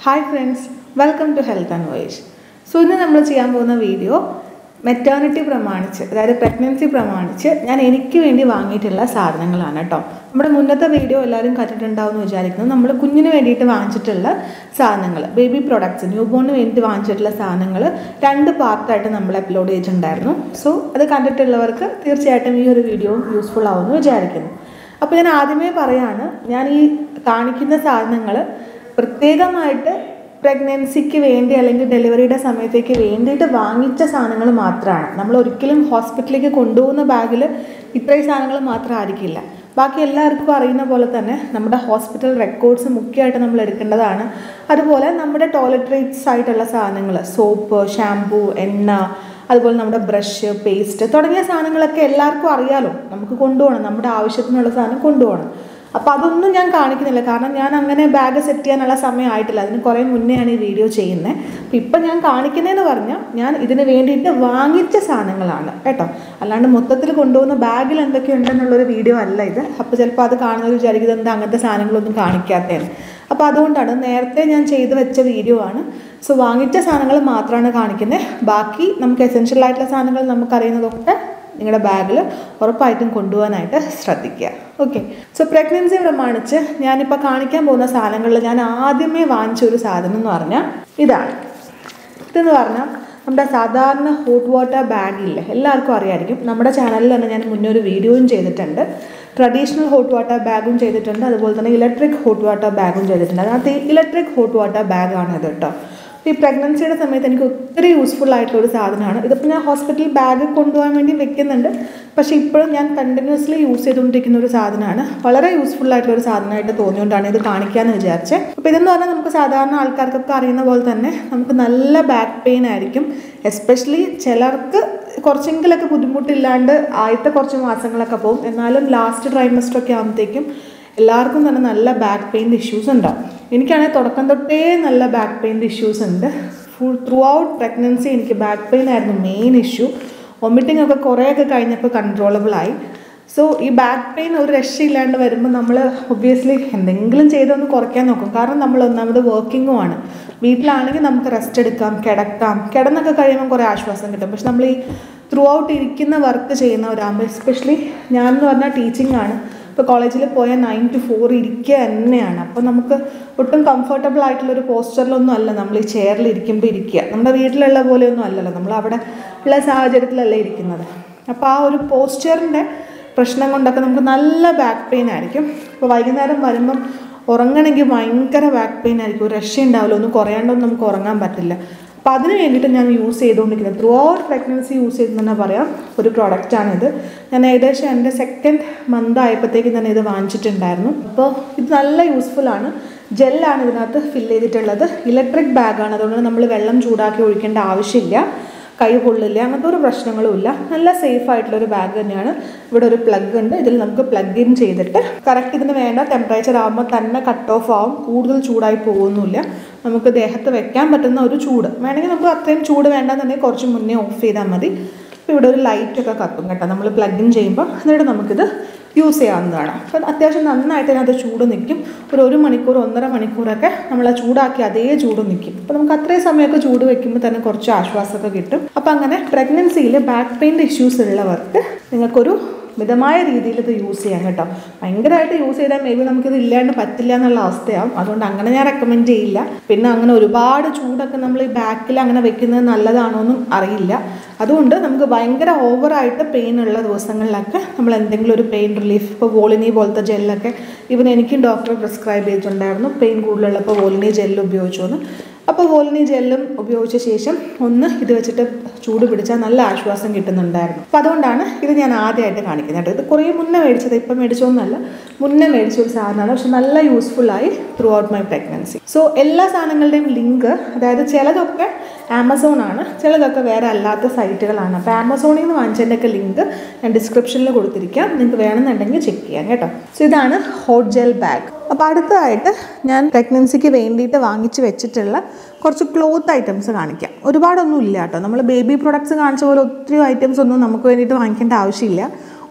hi friends welcome to health and voice so ഇന്ന് നമ്മൾ ചെയ്യാൻ പോകുന്ന വീഡിയോ മെറ്റേണിറ്റി പ്രമാണിച്ച് അതായത് പ്രഗ്നൻസി പ്രമാണിച്ച് ഞാൻ എനിക്ക് വേണ്ടി വാങ്ങിയിട്ടുള്ള സാധനങ്ങളാണ് കേട്ടോ നമ്മുടെ മുന്നത്തെ വീഡിയോ എല്ലാവരും കണ്ടിട്ടുണ്ടാവും എന്ന് വിചാരിക്കുന്നു നമ്മൾ കുഞ്ഞിന് വേണ്ടിയിട്ട് വാങ്ങിച്ചിട്ടുള്ള സാധനങ്ങൾ ബേബി പ്രൊഡക്ട്സ് ന്യൂ ബോണിന് വേണ്ടി വാങ്ങിച്ചിട്ടുള്ള സാധനങ്ങൾ രണ്ട് പാർട്ടായിട്ട് നമ്മൾ അപ്ലോഡ് ചെയ്തിട്ടുണ്ടായിരുന്നു സോ അത് കണ്ടിട്ടുള്ളവർക്ക് തീർച്ചയായിട്ടും ഈ ഒരു വീഡിയോ യൂസ്ഫുൾ ആവുമെന്ന് വിചാരിക്കുന്നു അപ്പോൾ ഞാൻ ആദ്യമേ പറയാണ് ഞാൻ ഈ കാണിക്കുന്ന സാധനങ്ങൾ പ്രത്യേകമായിട്ട് പ്രഗ്നൻസിക്ക് വേണ്ടി അല്ലെങ്കിൽ ഡെലിവറിയുടെ സമയത്തേക്ക് വേണ്ടിയിട്ട് വാങ്ങിച്ച സാധനങ്ങൾ മാത്രമാണ് നമ്മൾ ഒരിക്കലും ഹോസ്പിറ്റലിലേക്ക് കൊണ്ടുപോകുന്ന ബാഗിൽ ഇത്രയും സാധനങ്ങൾ മാത്രം ആയിരിക്കില്ല ബാക്കി എല്ലാവർക്കും അറിയുന്ന പോലെ തന്നെ നമ്മുടെ ഹോസ്പിറ്റൽ റെക്കോർഡ്സ് മുഖ്യമായിട്ട് നമ്മൾ എടുക്കേണ്ടതാണ് അതുപോലെ നമ്മുടെ ടോയ്ലറ്ററീറ്റ്സ് ആയിട്ടുള്ള സാധനങ്ങൾ സോപ്പ് ഷാംപൂ എണ്ണ അതുപോലെ നമ്മുടെ ബ്രഷ് പേസ്റ്റ് തുടങ്ങിയ സാധനങ്ങളൊക്കെ എല്ലാവർക്കും അറിയാലോ നമുക്ക് കൊണ്ടുപോകണം നമ്മുടെ ആവശ്യത്തിനുള്ള സാധനം കൊണ്ടുപോകണം അപ്പോൾ അതൊന്നും ഞാൻ കാണിക്കുന്നില്ല കാരണം ഞാൻ അങ്ങനെ ബാഗ് സെറ്റ് ചെയ്യാനുള്ള സമയം ആയിട്ടില്ല അതിന് കുറേ മുന്നെയാണ് ഈ വീഡിയോ ചെയ്യുന്നത് അപ്പോൾ ഇപ്പം ഞാൻ കാണിക്കുന്നതെന്ന് പറഞ്ഞാൽ ഞാൻ ഇതിന് വേണ്ടിയിട്ട് വാങ്ങിച്ച സാധനങ്ങളാണ് കേട്ടോ അല്ലാണ്ട് മൊത്തത്തിൽ കൊണ്ടുപോകുന്ന ബാഗിൽ എന്തൊക്കെയുണ്ടെന്നുള്ളൊരു വീഡിയോ അല്ല ഇത് അപ്പോൾ ചിലപ്പോൾ അത് കാണുന്നവർ വിചാരിക്കുന്നത് എന്താ അങ്ങനത്തെ സാധനങ്ങളൊന്നും കാണിക്കാത്തതാണ് അപ്പോൾ അതുകൊണ്ടാണ് നേരത്തെ ഞാൻ ചെയ്ത് വെച്ച വീഡിയോ ആണ് സോ വാങ്ങിച്ച സാധനങ്ങൾ മാത്രമാണ് കാണിക്കുന്നത് ബാക്കി നമുക്ക് എസെൻഷ്യൽ ആയിട്ടുള്ള സാധനങ്ങൾ നമുക്കറിയുന്നതൊക്കെ നിങ്ങളുടെ ബാഗിൽ ഉറപ്പായിട്ടും കൊണ്ടുപോകാനായിട്ട് ശ്രദ്ധിക്കുക ഓക്കെ സോ പ്രഗ്നൻസി പ്രമാണിച്ച് ഞാനിപ്പോൾ കാണിക്കാൻ പോകുന്ന സാധനങ്ങളിൽ ഞാൻ ആദ്യമേ വാങ്ങിച്ച ഒരു സാധനം എന്ന് പറഞ്ഞാൽ ഇതാണ് ഇതെന്ന് പറഞ്ഞാൽ നമ്മുടെ സാധാരണ ഹോട്ട് വാട്ടർ ബാഗില്ലേ എല്ലാവർക്കും അറിയായിരിക്കും നമ്മുടെ ചാനലിൽ തന്നെ ഞാൻ മുന്നേ ഒരു വീഡിയോയും ചെയ്തിട്ടുണ്ട് ട്രഡീഷണൽ ഹോട്ട് വാട്ടർ ബാഗും ചെയ്തിട്ടുണ്ട് അതുപോലെ തന്നെ ഇലക്ട്രിക് ഹോട്ട് വാട്ടർ ബാഗും ചെയ്തിട്ടുണ്ട് അതിനകത്ത് ഈ ഇലക്ട്രിക് ഹോട്ട് വാട്ടർ ബാഗാണ് ഇത് കേട്ടോ ഈ പ്രഗ്നൻസിയുടെ സമയത്ത് എനിക്ക് ഒത്തിരി യൂസ്ഫുൾ ആയിട്ടുള്ള ഒരു സാധനമാണ് ഇതിപ്പോൾ ഞാൻ ഹോസ്പിറ്റൽ ബാഗ് കൊണ്ടുപോകാൻ വേണ്ടി വെക്കുന്നുണ്ട് പക്ഷേ ഇപ്പോഴും ഞാൻ കണ്ടിന്യൂസ്ലി യൂസ് ചെയ്തുകൊണ്ടിരിക്കുന്ന ഒരു സാധനമാണ് വളരെ യൂസ്ഫുൾ ആയിട്ടുള്ള ഒരു സാധനമായിട്ട് തോന്നിയുകൊണ്ടാണ് ഇത് കാണിക്കാമെന്ന് വിചാരിച്ചത് അപ്പോൾ ഇതെന്ന് പറഞ്ഞാൽ നമുക്ക് സാധാരണ ആൾക്കാർക്കൊക്കെ അറിയുന്ന പോലെ തന്നെ നമുക്ക് നല്ല ബാക്ക് പെയിൻ ആയിരിക്കും എസ്പെഷ്യലി ചിലർക്ക് കുറച്ചെങ്കിലൊക്കെ ബുദ്ധിമുട്ടില്ലാണ്ട് ആദ്യത്തെ കുറച്ച് മാസങ്ങളൊക്കെ പോകും എന്നാലും ലാസ്റ്റ് ട്രൈമസ്റ്റർ ഒക്കെ ആകുമ്പോഴത്തേക്കും എല്ലാവർക്കും തന്നെ നല്ല ബാക്ക് പെയിൻ്റെ ഇഷ്യൂസ് ഉണ്ടാവും എനിക്കാണെങ്കിൽ തുടക്കം തൊട്ടേ നല്ല ബാക്ക് പെയിൻ്റെ ഇഷ്യൂസ് ഉണ്ട് ഫുൾ ത്രൂ ഔട്ട് പ്രഗ്നൻസി എനിക്ക് ബാക്ക് പെയിൻ ആയിരുന്നു മെയിൻ ഇഷ്യൂ വൊമിറ്റിംഗ് ഒക്കെ കുറേയൊക്കെ കഴിഞ്ഞപ്പോൾ കൺട്രോളബിൾ ആയി സോ ഈ ബാക്ക് പെയിൻ ഒരു രക്ഷയില്ലാണ്ട് വരുമ്പോൾ നമ്മൾ ഒബ്വിയസ്ലി എന്തെങ്കിലും ചെയ്തൊന്ന് കുറയ്ക്കാൻ നോക്കും കാരണം നമ്മൾ ഒന്നാമത് വർക്കിങ്ങും ആണ് വീട്ടിലാണെങ്കിൽ നമുക്ക് റെസ്റ്റ് എടുക്കാം കിടക്കാം കിടന്നൊക്കെ കഴിയുമ്പോൾ കുറേ ആശ്വാസം കിട്ടും പക്ഷെ നമ്മൾ ഈ ത്രൂ ഔട്ട് ഇരിക്കുന്ന വർക്ക് ചെയ്യുന്നവരാകുമ്പോൾ എസ്പെഷ്യലി ഞാൻ എന്ന് പറഞ്ഞാൽ ടീച്ചിങ് ആണ് ഇപ്പോൾ കോളേജിൽ പോയാൽ നയൻ ടു ഫോർ ഇരിക്കുക തന്നെയാണ് അപ്പോൾ നമുക്ക് ഒട്ടും കംഫർട്ടബിൾ ആയിട്ടുള്ളൊരു പോസ്റ്ററിലൊന്നും അല്ല നമ്മൾ ഈ ചെയറിൽ ഇരിക്കുമ്പോൾ ഇരിക്കുക നമ്മുടെ വീട്ടിലുള്ള പോലെയൊന്നും അല്ലല്ലോ നമ്മൾ അവിടെ ഉള്ള സാഹചര്യത്തിലല്ല ഇരിക്കുന്നത് അപ്പോൾ ആ ഒരു പോസ്റ്ററിൻ്റെ പ്രശ്നം കൊണ്ടൊക്കെ നമുക്ക് നല്ല ബാക്ക് പെയിൻ ആയിരിക്കും അപ്പോൾ വൈകുന്നേരം വരുമ്പം ഉറങ്ങണമെങ്കിൽ ഭയങ്കര ബാക്ക് പെയിൻ ആയിരിക്കും ഒരു രക്ഷയുണ്ടാവില്ല ഒന്നും കുറയാണ്ടൊന്നും നമുക്ക് ഉറങ്ങാൻ പറ്റില്ല അപ്പോൾ അതിന് വേണ്ടിയിട്ട് ഞാൻ യൂസ് ചെയ്തുകൊണ്ടിരിക്കുന്നത് ത്രൂ ഔട്ട് പ്രഗ്നൻസി യൂസ് ചെയ്ത് തന്നെ പറയാം ഒരു പ്രോഡക്റ്റാണിത് ഞാൻ ഏകദേശം എൻ്റെ സെക്കൻഡ് മന്ത് ആയപ്പോഴത്തേക്കും തന്നെ ഇത് വാങ്ങിച്ചിട്ടുണ്ടായിരുന്നു അപ്പോൾ ഇത് നല്ല യൂസ്ഫുൾ ആണ് ജെല്ലാണ് ഇതിനകത്ത് ഫില്ല് ചെയ്തിട്ടുള്ളത് ഇലക്ട്രിക് ബാഗാണ് അതുകൊണ്ട് നമ്മൾ വെള്ളം ചൂടാക്കി ഒഴിക്കേണ്ട ആവശ്യമില്ല കൈ പൊള്ളില്ല അങ്ങനത്തെ ഒരു പ്രശ്നങ്ങളും ഇല്ല നല്ല സേഫ് ആയിട്ടുള്ള ഒരു ബാഗ് തന്നെയാണ് ഇവിടെ ഒരു പ്ലഗ് ഉണ്ട് ഇതിൽ നമുക്ക് പ്ലഗ് ഇൻ ചെയ്തിട്ട് കറക്റ്റ് ഇതിന് വേണ്ട ടെമ്പറേച്ചർ ആകുമ്പോൾ തന്നെ കട്ട് ഓഫ് ആവും കൂടുതൽ ചൂടായി പോകുന്നില്ല നമുക്ക് ദേഹത്ത് വെക്കാൻ പറ്റുന്ന ഒരു ചൂട് വേണമെങ്കിൽ നമുക്ക് അത്രയും ചൂട് വേണ്ടെന്നുണ്ടെങ്കിൽ കുറച്ച് മുന്നേ ഓഫ് ചെയ്താൽ മതി അപ്പോൾ ഇവിടെ ഒരു ലൈറ്റൊക്കെ കത്തും കേട്ടോ നമ്മൾ പ്ലഗ് ഇൻ ചെയ്യുമ്പോൾ എന്നിട്ട് നമുക്കിത് യൂസ് ചെയ്യാവുന്നതാണ് അപ്പം അത്യാവശ്യം നന്നായിട്ട് അതിനകത്ത് ചൂട് നിൽക്കും ഒരു ഒരു മണിക്കൂർ ഒന്നര മണിക്കൂറൊക്കെ നമ്മൾ ആ ചൂടാക്കി അതേ ചൂട് നിൽക്കും അപ്പോൾ നമുക്ക് അത്രയും സമയമൊക്കെ ചൂട് വെക്കുമ്പോൾ തന്നെ കുറച്ച് ആശ്വാസമൊക്കെ കിട്ടും അപ്പോൾ അങ്ങനെ പ്രഗ്നൻസിയിൽ ബാക്ക് പെയിൻ്റെ ഇഷ്യൂസ് ഉള്ളവർക്ക് നിങ്ങൾക്കൊരു മിതമായ രീതിയിൽ ഇത് യൂസ് ചെയ്യാം കേട്ടോ ഭയങ്കരമായിട്ട് യൂസ് ചെയ്താൽ മേ ബി നമുക്കിത് ഇല്ലാണ്ട് പറ്റില്ല എന്നുള്ള അവസ്ഥയാവും അതുകൊണ്ട് അങ്ങനെ ഞാൻ റെക്കമെൻഡ് ചെയ്യില്ല പിന്നെ അങ്ങനെ ഒരുപാട് ചൂടൊക്കെ നമ്മൾ ഈ ബാക്കിൽ അങ്ങനെ വെക്കുന്നത് നല്ലതാണോ എന്നും അറിയില്ല അതുകൊണ്ട് നമുക്ക് ഭയങ്കര ഓവറായിട്ട് പെയിൻ ഉള്ള ദിവസങ്ങളിലൊക്കെ നമ്മൾ എന്തെങ്കിലും ഒരു പെയിൻ റിലീഫ് ഇപ്പോൾ വോളിനി പോലത്തെ ജെല്ലൊക്കെ ഇവൻ എനിക്കും ഡോക്ടർ പ്രിസ്ക്രൈബ് ചെയ്തിട്ടുണ്ടായിരുന്നു പെയിൻ കൂടുതലുള്ളപ്പോൾ വോളിനി ജെല്ല് ഉപയോഗിച്ചു എന്ന് അപ്പോൾ വോളിനി ജെല്ലും ഉപയോഗിച്ച ശേഷം ഒന്ന് ഇത് വെച്ചിട്ട് ചൂട് പിടിച്ചാൽ നല്ല ആശ്വാസം കിട്ടുന്നുണ്ടായിരുന്നു അപ്പോൾ അതുകൊണ്ടാണ് ഇത് ഞാൻ ആദ്യമായിട്ട് കാണിക്കുന്നത് കേട്ടോ ഇത് കുറേ മുന്നേ മേടിച്ചത് ഇപ്പം മേടിച്ചോന്നല്ല മുന്നേ മേടിച്ച ഒരു സാധനമാണ് പക്ഷെ നല്ല യൂസ്ഫുള്ളായി throughout my pregnancy so എല്ലാ സാധനങ്ങളുടെയും ലിങ്ക് അതായത് ചിലതൊക്കെ ആമസോൺ ആണ് ചിലതൊക്കെ വേറെ അല്ലാത്ത സൈറ്റുകളാണ് അപ്പോൾ ആമസോണിൽ നിന്ന് വാങ്ങിച്ചതിൻ്റെയൊക്കെ ലിങ്ക് ഞാൻ ഡിസ്ക്രിപ്ഷനിൽ കൊടുത്തിരിക്കാം നിങ്ങൾക്ക് വേണമെന്നുണ്ടെങ്കിൽ ചെക്ക് ചെയ്യാം കേട്ടോ സോ ഇതാണ് ഹോട്ട് ജെൽ ബാഗ് അപ്പോൾ അടുത്തതായിട്ട് ഞാൻ പ്രഗ്നൻസിക്ക് വേണ്ടിയിട്ട് വാങ്ങിച്ച് വെച്ചിട്ടുള്ള കുറച്ച് ക്ലോത്ത് ഐറ്റംസ് കാണിക്കാം ഒരുപാടൊന്നും ഇല്ല കേട്ടോ നമ്മൾ ബേബി പ്രൊഡക്ട്സ് കാണിച്ച പോലെ ഒത്തിരി ഐറ്റംസ് ഒന്നും നമുക്ക് വേണ്ടിയിട്ട് വാങ്ങിക്കേണ്ട ആവശ്യമില്ല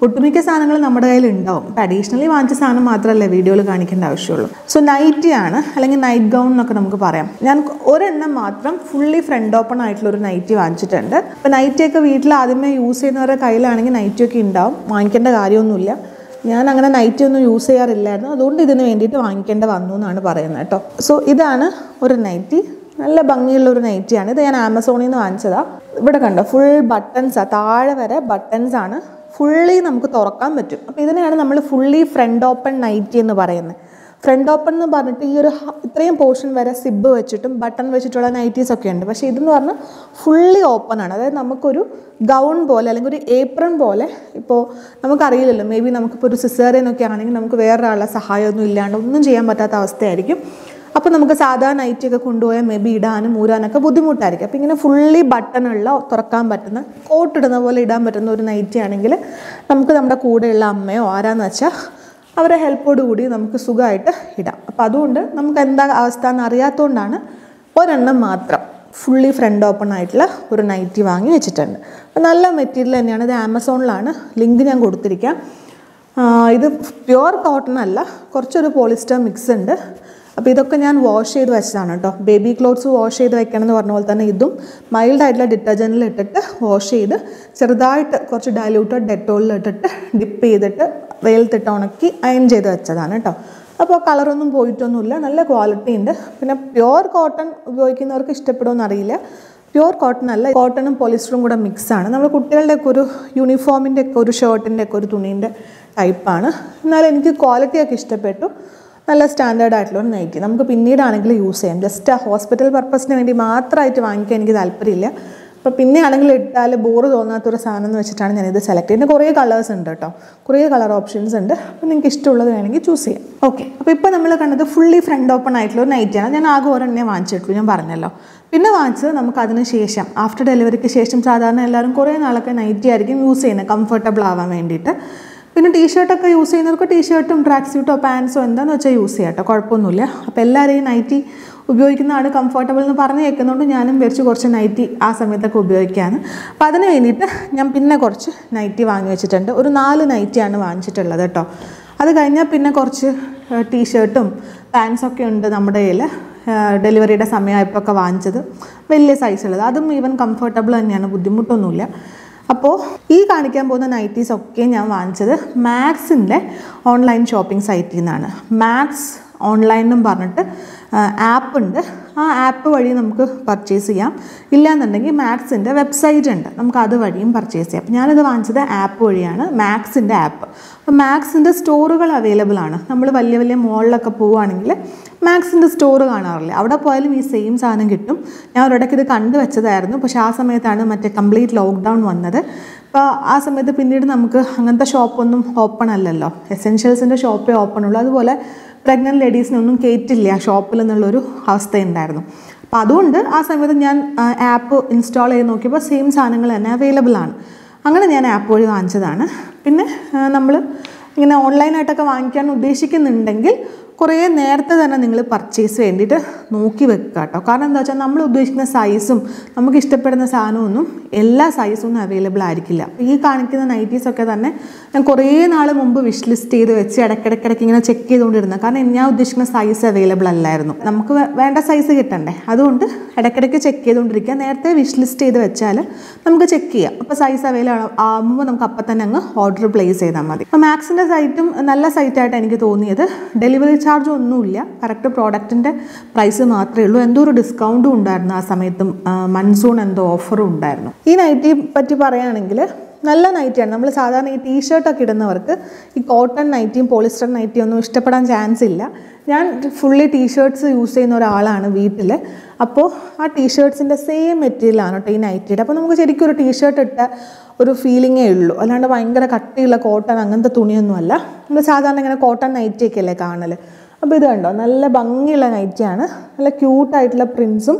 ഒട്ടുമിക്ക സാധനങ്ങൾ നമ്മുടെ കയ്യിൽ ഉണ്ടാവും ഇപ്പം അഡീഷണലി വാങ്ങിച്ച സാധനം മാത്രമല്ലേ വീഡിയോയിൽ കാണിക്കേണ്ട ആവശ്യമുള്ളൂ സോ നൈറ്റി ആണ് അല്ലെങ്കിൽ നൈറ്റ് ഗൗൺ എന്നൊക്കെ നമുക്ക് പറയാം ഞാൻ ഒരെണ്ണം മാത്രം ഫുള്ളി ഫ്രണ്ട് ഓപ്പൺ ആയിട്ടുള്ള ഒരു നൈറ്റി വാങ്ങിച്ചിട്ടുണ്ട് അപ്പോൾ നൈറ്റിയൊക്കെ വീട്ടിൽ ആദ്യമേ യൂസ് ചെയ്യുന്നവരുടെ കയ്യിലാണെങ്കിൽ നൈറ്റിയൊക്കെ ഉണ്ടാവും വാങ്ങിക്കേണ്ട കാര്യമൊന്നുമില്ല ഞാൻ അങ്ങനെ നൈറ്റി ഒന്നും യൂസ് ചെയ്യാറില്ലായിരുന്നു അതുകൊണ്ട് ഇതിന് വേണ്ടിയിട്ട് വാങ്ങിക്കേണ്ട വന്നു എന്നാണ് പറയുന്നത് കേട്ടോ സോ ഇതാണ് ഒരു നൈറ്റി നല്ല ഭംഗിയുള്ള ഒരു നൈറ്റിയാണ് ഇത് ഞാൻ ആമസോണിൽ നിന്ന് വാങ്ങിച്ചതാണ് ഇവിടെ കണ്ടോ ഫുൾ ബട്ടൺസാണ് താഴെ വരെ ബട്ടൺസ് ആണ് ഫുള്ളി നമുക്ക് തുറക്കാൻ പറ്റും അപ്പോൾ ഇതിനെയാണ് നമ്മൾ ഫുള്ളി ഫ്രണ്ട് ഓപ്പൺ നൈറ്റി എന്ന് പറയുന്നത് ഫ്രണ്ട് ഓപ്പൺ എന്ന് പറഞ്ഞിട്ട് ഈ ഒരു ഹ- ഇത്രയും പോർഷൻ വരെ സിബ് വെച്ചിട്ടും ബട്ടൺ വെച്ചിട്ടുള്ള നൈറ്റീസ് ഒക്കെ ഉണ്ട് പക്ഷേ ഇതെന്ന് പറഞ്ഞാൽ ഫുള്ളി ഓപ്പൺ ആണ് അതായത് നമുക്കൊരു ഗൗൺ പോലെ അല്ലെങ്കിൽ ഒരു ഏപ്രൺ പോലെ ഇപ്പോൾ നമുക്കറിയില്ലല്ലോ മേ ബി നമുക്കിപ്പോൾ ഒരു സിസേറിയൻ ഒക്കെ ആണെങ്കിൽ നമുക്ക് വേറൊരാളുടെ സഹായമൊന്നും ഇല്ലാണ്ട് ഒന്നും ചെയ്യാൻ പറ്റാത്ത അവസ്ഥയായിരിക്കും അപ്പോൾ നമുക്ക് സാധാരണ നൈറ്റി ഒക്കെ കൊണ്ടുപോയാൽ മേ ബി ഇടാനും ഊരാനൊക്കെ ബുദ്ധിമുട്ടായിരിക്കും അപ്പോൾ ഇങ്ങനെ ഫുള്ളി ബട്ടണുള്ള തുറക്കാൻ പറ്റുന്ന കോട്ട് ഇടുന്ന പോലെ ഇടാൻ പറ്റുന്ന ഒരു നൈറ്റി ആണെങ്കിൽ നമുക്ക് നമ്മുടെ കൂടെയുള്ള അമ്മയോ ആരാന്ന് വെച്ചാൽ അവരെ ഹെൽപ്പോട് കൂടി നമുക്ക് സുഖമായിട്ട് ഇടാം അപ്പോൾ അതുകൊണ്ട് നമുക്ക് എന്താ അവസ്ഥ എന്ന് അറിയാത്തതുകൊണ്ടാണ് ഒരെണ്ണം മാത്രം ഫുള്ളി ഫ്രണ്ട് ഓപ്പൺ ആയിട്ടുള്ള ഒരു നൈറ്റി വാങ്ങി വെച്ചിട്ടുണ്ട് അപ്പോൾ നല്ല മെറ്റീരിയൽ തന്നെയാണ് ഇത് ആമസോണിലാണ് ലിങ്ക് ഞാൻ കൊടുത്തിരിക്കാം ആ, ഇത് പ്യുവർ കോട്ടൺ അല്ല കുറച്ചൊരു പോളിസ്റ്റർ മിക്സ് ഉണ്ട് അപ്പോൾ ഇതൊക്കെ ഞാൻ വാഷ് ചെയ്ത് വെച്ചതാണ് കേട്ടോ ബേബി ക്ലോത്ത്സ് വാഷ് ചെയ്ത് വെക്കണം എന്ന് പറഞ്ഞ പോലെ തന്നെ ഇതും മൈൽഡ് ആയിട്ടുള്ള ഡിറ്റർജൻറ്റിൽ ഇട്ടിട്ട് വാഷ് ചെയ്ത് ചെറുതായിട്ട് കുറച്ച് ഡയലൂട്ടഡ് ഡെറ്റോളിൽ ഇട്ടിട്ട് ഡിപ്പ് ചെയ്തിട്ട് വെയിലത്തിട്ട് ഉണക്കി അയൺ ചെയ്ത് വെച്ചതാണ് കേട്ടോ അപ്പോൾ കളറൊന്നും പോയിട്ടൊന്നുമില്ല നല്ല ക്വാളിറ്റി ഉണ്ട് പിന്നെ പ്യുവർ കോട്ടൺ ഉപയോഗിക്കുന്നവർക്ക് ഇഷ്ടപ്പെടുമെന്ന് അറിയില്ല പ്യുവർ കോട്ടൺ അല്ല കോട്ടണും പോളിസ്റ്ററും കൂടെ മിക്സാണ് നമ്മൾ കുട്ടികളുടെ ഒക്കെ ഒരു യൂണിഫോമിൻ്റെ ഒക്കെ ഒരു ഷർട്ടിൻ്റെ ഒക്കെ ഒരു തുണീൻ്റെ ടൈപ്പാണ് എന്നാൽ എനിക്ക് ക്വാളിറ്റിയൊക്കെ ഇഷ്ടപ്പെട്ടു നല്ല സ്റ്റാൻഡേർഡ് ആയിട്ടുള്ള ഒരു നൈറ്റി നമുക്ക് പിന്നീടാണെങ്കിൽ യൂസ് ചെയ്യാം ജസ്റ്റ് ആ ഹോസ്പിറ്റൽ പർപ്പസിന് വേണ്ടി മാത്രമായിട്ട് വാങ്ങിക്കാൻ എനിക്ക് താല്പര്യമില്ല അപ്പോൾ പിന്നെ ആണെങ്കിൽ ഇട്ടാൽ ബോറ് തോന്നാത്തൊരു സാധനം എന്ന് വെച്ചിട്ടാണ് ഞാനിത് സെലക്ട് ചെയ്യുന്നത് കുറേ കളേഴ്സ് ഉണ്ട് കേട്ടോ കുറേ കളർ ഓപ്ഷൻസ് ഉണ്ട് അപ്പോൾ നിങ്ങൾക്ക് ഇഷ്ടമുള്ളത് വേണമെങ്കിൽ ചൂസ് ചെയ്യാം ഓക്കെ അപ്പോൾ ഇപ്പോൾ നമ്മൾ കണ്ടത് ഫുള്ളി ഫ്രണ്ട് ഓപ്പൺ ആയിട്ടുള്ള ഒരു നൈറ്റിയാണ് ഞാൻ ആകെ ഒരെണ്ണേ വാങ്ങിച്ചിട്ടുള്ളൂ ഞാൻ പറഞ്ഞല്ലോ പിന്നെ വാങ്ങിച്ചത് നമുക്ക് അതിന് ശേഷം ആഫ്റ്റർ ഡെലിവറിക്ക് ശേഷം സാധാരണ എല്ലാവരും കുറേ നാളൊക്കെ നൈറ്റി ആയിരിക്കും യൂസ് ചെയ്യുന്നത് കംഫർട്ടബിൾ ആവാൻ വേണ്ടിയിട്ട് പിന്നെ ടീഷർട്ടൊക്കെ യൂസ് ചെയ്യുന്നവർക്ക് ടീഷർട്ടും ട്രാക്ക് സ്യൂട്ടോ പാൻസോ എന്താന്ന് വെച്ചാൽ യൂസ് ചെയ്യാം കേട്ടോ കുഴപ്പമൊന്നുമില്ല അപ്പോൾ എല്ലാവരും ഈ നൈറ്റി ഉപയോഗിക്കുന്നതാണ് കംഫർട്ടബിൾ എന്ന് പറഞ്ഞ് കേൾക്കുന്നതുകൊണ്ട് ഞാനും വിരിച്ച് കുറച്ച് നൈറ്റി ആ സമയത്തൊക്കെ ഉപയോഗിക്കുകയാണ് അപ്പോൾ അതിന് വേണ്ടിയിട്ട് ഞാൻ പിന്നെ കുറച്ച് നൈറ്റി വാങ്ങി വെച്ചിട്ടുണ്ട് ഒരു നാല് നൈറ്റിയാണ് വാങ്ങിച്ചിട്ടുള്ളത് കേട്ടോ അത് കഴിഞ്ഞാൽ പിന്നെ കുറച്ച് ടീഷർട്ടും പാൻസൊക്കെ ഉണ്ട് നമ്മുടെ കയ്യിൽ ഡെലിവറിയുടെ സമയമായപ്പോൾ ഒക്കെ വാങ്ങിച്ചത് വലിയ സൈസുള്ളത് അതും ഈവൻ കംഫർട്ടബിൾ തന്നെയാണ് ബുദ്ധിമുട്ടൊന്നുമില്ല അപ്പോൾ ഈ കാണിക്കാൻ പോകുന്ന നൈറ്റീസ് ഒക്കെ ഞാൻ വാങ്ങിച്ചത് മാക്സിൻ്റെ ഓൺലൈൻ ഷോപ്പിംഗ് സൈറ്റിൽ നിന്നാണ് മാക്സ് ഓൺലൈൻ എന്നും പറഞ്ഞിട്ട് ആപ്പ് ഉണ്ട് ആ ആപ്പ് വഴി നമുക്ക് പർച്ചേസ് ചെയ്യാം ഇല്ലാന്നുണ്ടെങ്കിൽ മാക്സിൻ്റെ വെബ്സൈറ്റ് ഉണ്ട് നമുക്ക് അത് വഴിയും പർച്ചേസ് ചെയ്യാം അപ്പോൾ ഞാനിത് വാങ്ങിച്ചത് ആപ്പ് വഴിയാണ് മാക്സിൻ്റെ ആപ്പ് അപ്പോൾ മാക്സിൻ്റെ സ്റ്റോറുകൾ അവൈലബിൾ ആണ് നമ്മൾ വലിയ വലിയ മോളിലൊക്കെ പോവുകയാണെങ്കിൽ മാക്സിൻ്റെ സ്റ്റോർ കാണാറില്ല അവിടെ പോയാലും ഈ സെയിം സാധനം കിട്ടും ഞാൻ ഒരിടയ്ക്ക് ഇത് കണ്ടു വെച്ചതായിരുന്നു പക്ഷേ ആ സമയത്താണ് മറ്റേ കംപ്ലീറ്റ് ലോക്ക്ഡൗൺ വന്നത് അപ്പോൾ ആ സമയത്ത് പിന്നീട് നമുക്ക് അങ്ങനത്തെ ഷോപ്പൊന്നും ഓപ്പൺ അല്ലല്ലോ എസെൻഷ്യൽസിൻ്റെ ഷോപ്പേ ഓപ്പൺ ഉള്ളൂ അതുപോലെ പ്രഗ്നൻറ്റ് ലേഡീസിനൊന്നും കയറ്റില്ല ഷോപ്പിൽ എന്നുള്ളൊരു അവസ്ഥയുണ്ടായിരുന്നു അപ്പോൾ അതുകൊണ്ട് ആ സമയത്ത് ഞാൻ ആപ്പ് ഇൻസ്റ്റാൾ ചെയ്ത് നോക്കിയപ്പോൾ സെയിം സാധനങ്ങൾ തന്നെ അവൈലബിൾ ആണ് അങ്ങനെ ഞാൻ ആപ്പ് വഴി വാങ്ങിച്ചതാണ് പിന്നെ നമ്മൾ ഇങ്ങനെ ഓൺലൈനായിട്ടൊക്കെ വാങ്ങിക്കാൻ ഉദ്ദേശിക്കുന്നുണ്ടെങ്കിൽ കുറേ നേരത്തെ തന്നെ നിങ്ങൾ പർച്ചേസ് വേണ്ടിയിട്ട് നോക്കി വെക്കുക കേട്ടോ കാരണം എന്താ വെച്ചാൽ നമ്മൾ ഉദ്ദേശിക്കുന്ന സൈസും നമുക്ക് ഇഷ്ടപ്പെടുന്ന സാധനമൊന്നും എല്ലാ സൈസും ഒന്നും അവൈലബിൾ ആയിരിക്കില്ല ഈ കാണിക്കുന്ന നൈറ്റീസ് ഒക്കെ തന്നെ ഞാൻ കുറേ നാൾ മുമ്പ് വിഷ് ലിസ്റ്റ് ചെയ്ത് വെച്ച് ഇടയ്ക്കിടയ്ക്കിടയ്ക്ക് ഇങ്ങനെ ചെക്ക് ചെയ്തുകൊണ്ടിരുന്നത് കാരണം ഞാൻ ഉദ്ദേശിക്കുന്ന സൈസ് അവൈലബിൾ അല്ലായിരുന്നു നമുക്ക് വേ- വേണ്ട സൈസ് കിട്ടണ്ടേ അതുകൊണ്ട് ഇടയ്ക്കിടയ്ക്ക് ചെക്ക് ചെയ്തുകൊണ്ടിരിക്കുക നേരത്തെ വിഷ് ലിസ്റ്റ് ചെയ്ത് വെച്ചാൽ നമുക്ക് ചെക്ക് ചെയ്യാം അപ്പോൾ സൈസ് അവൈലബിൾ ആകുമ്പോൾ നമുക്ക് അപ്പം തന്നെ അങ്ങ് ഓർഡർ പ്ലേസ് ചെയ്താൽ മതി അപ്പോൾ മാക്സിൻ്റെ സൈറ്റും നല്ല സൈറ്റായിട്ട് എനിക്ക് തോന്നിയത് ഡെലിവറി ചാർജ് ഒന്നുമില്ല കറക്റ്റ് പ്രോഡക്റ്റിൻ്റെ പ്രൈസ് മാത്രമേ ഉള്ളൂ എന്തോ ഒരു ഡിസ്കൗണ്ടും ഉണ്ടായിരുന്നു ആ സമയത്തും മൺസൂൺ എന്തോ ഓഫറും ഉണ്ടായിരുന്നു ഈ നൈറ്റി പറ്റി പറയുകയാണെങ്കിൽ നല്ല നൈറ്റിയാണ് നമ്മൾ സാധാരണ ഈ ടീഷർട്ടൊക്കെ ഇടുന്നവർക്ക് ഈ കോട്ടൺ നൈറ്റിയും പോളിസ്റ്റർ നൈറ്റിയും ഒന്നും ഇഷ്ടപ്പെടാൻ ചാൻസ് ഇല്ല ഞാൻ ഫുള്ളി ടീഷർട്ട്സ് യൂസ് ചെയ്യുന്ന ഒരാളാണ് വീട്ടിൽ അപ്പോൾ ആ ടീഷർട്ട്സിൻ്റെ സെയിം മെറ്റീരിയലാണ് കേട്ടോ ഈ നൈറ്റിയുടെ അപ്പോൾ നമുക്ക് ശരിക്കും ഒരു ടീഷർട്ട് ഇട്ട ഒരു ഫീലിങ്ങേ ഉള്ളൂ അല്ലാണ്ട് ഭയങ്കര കട്ടിയുള്ള കോട്ടൺ അങ്ങനത്തെ തുണിയൊന്നുമല്ല നമ്മൾ സാധാരണ ഇങ്ങനെ കോട്ടൺ നൈറ്റിയൊക്കെ അല്ലേ കാണൽ അപ്പോൾ ഇത് കണ്ടോ നല്ല ഭംഗിയുള്ള നൈറ്റിയാണ് നല്ല ക്യൂട്ടായിട്ടുള്ള പ്രിൻസും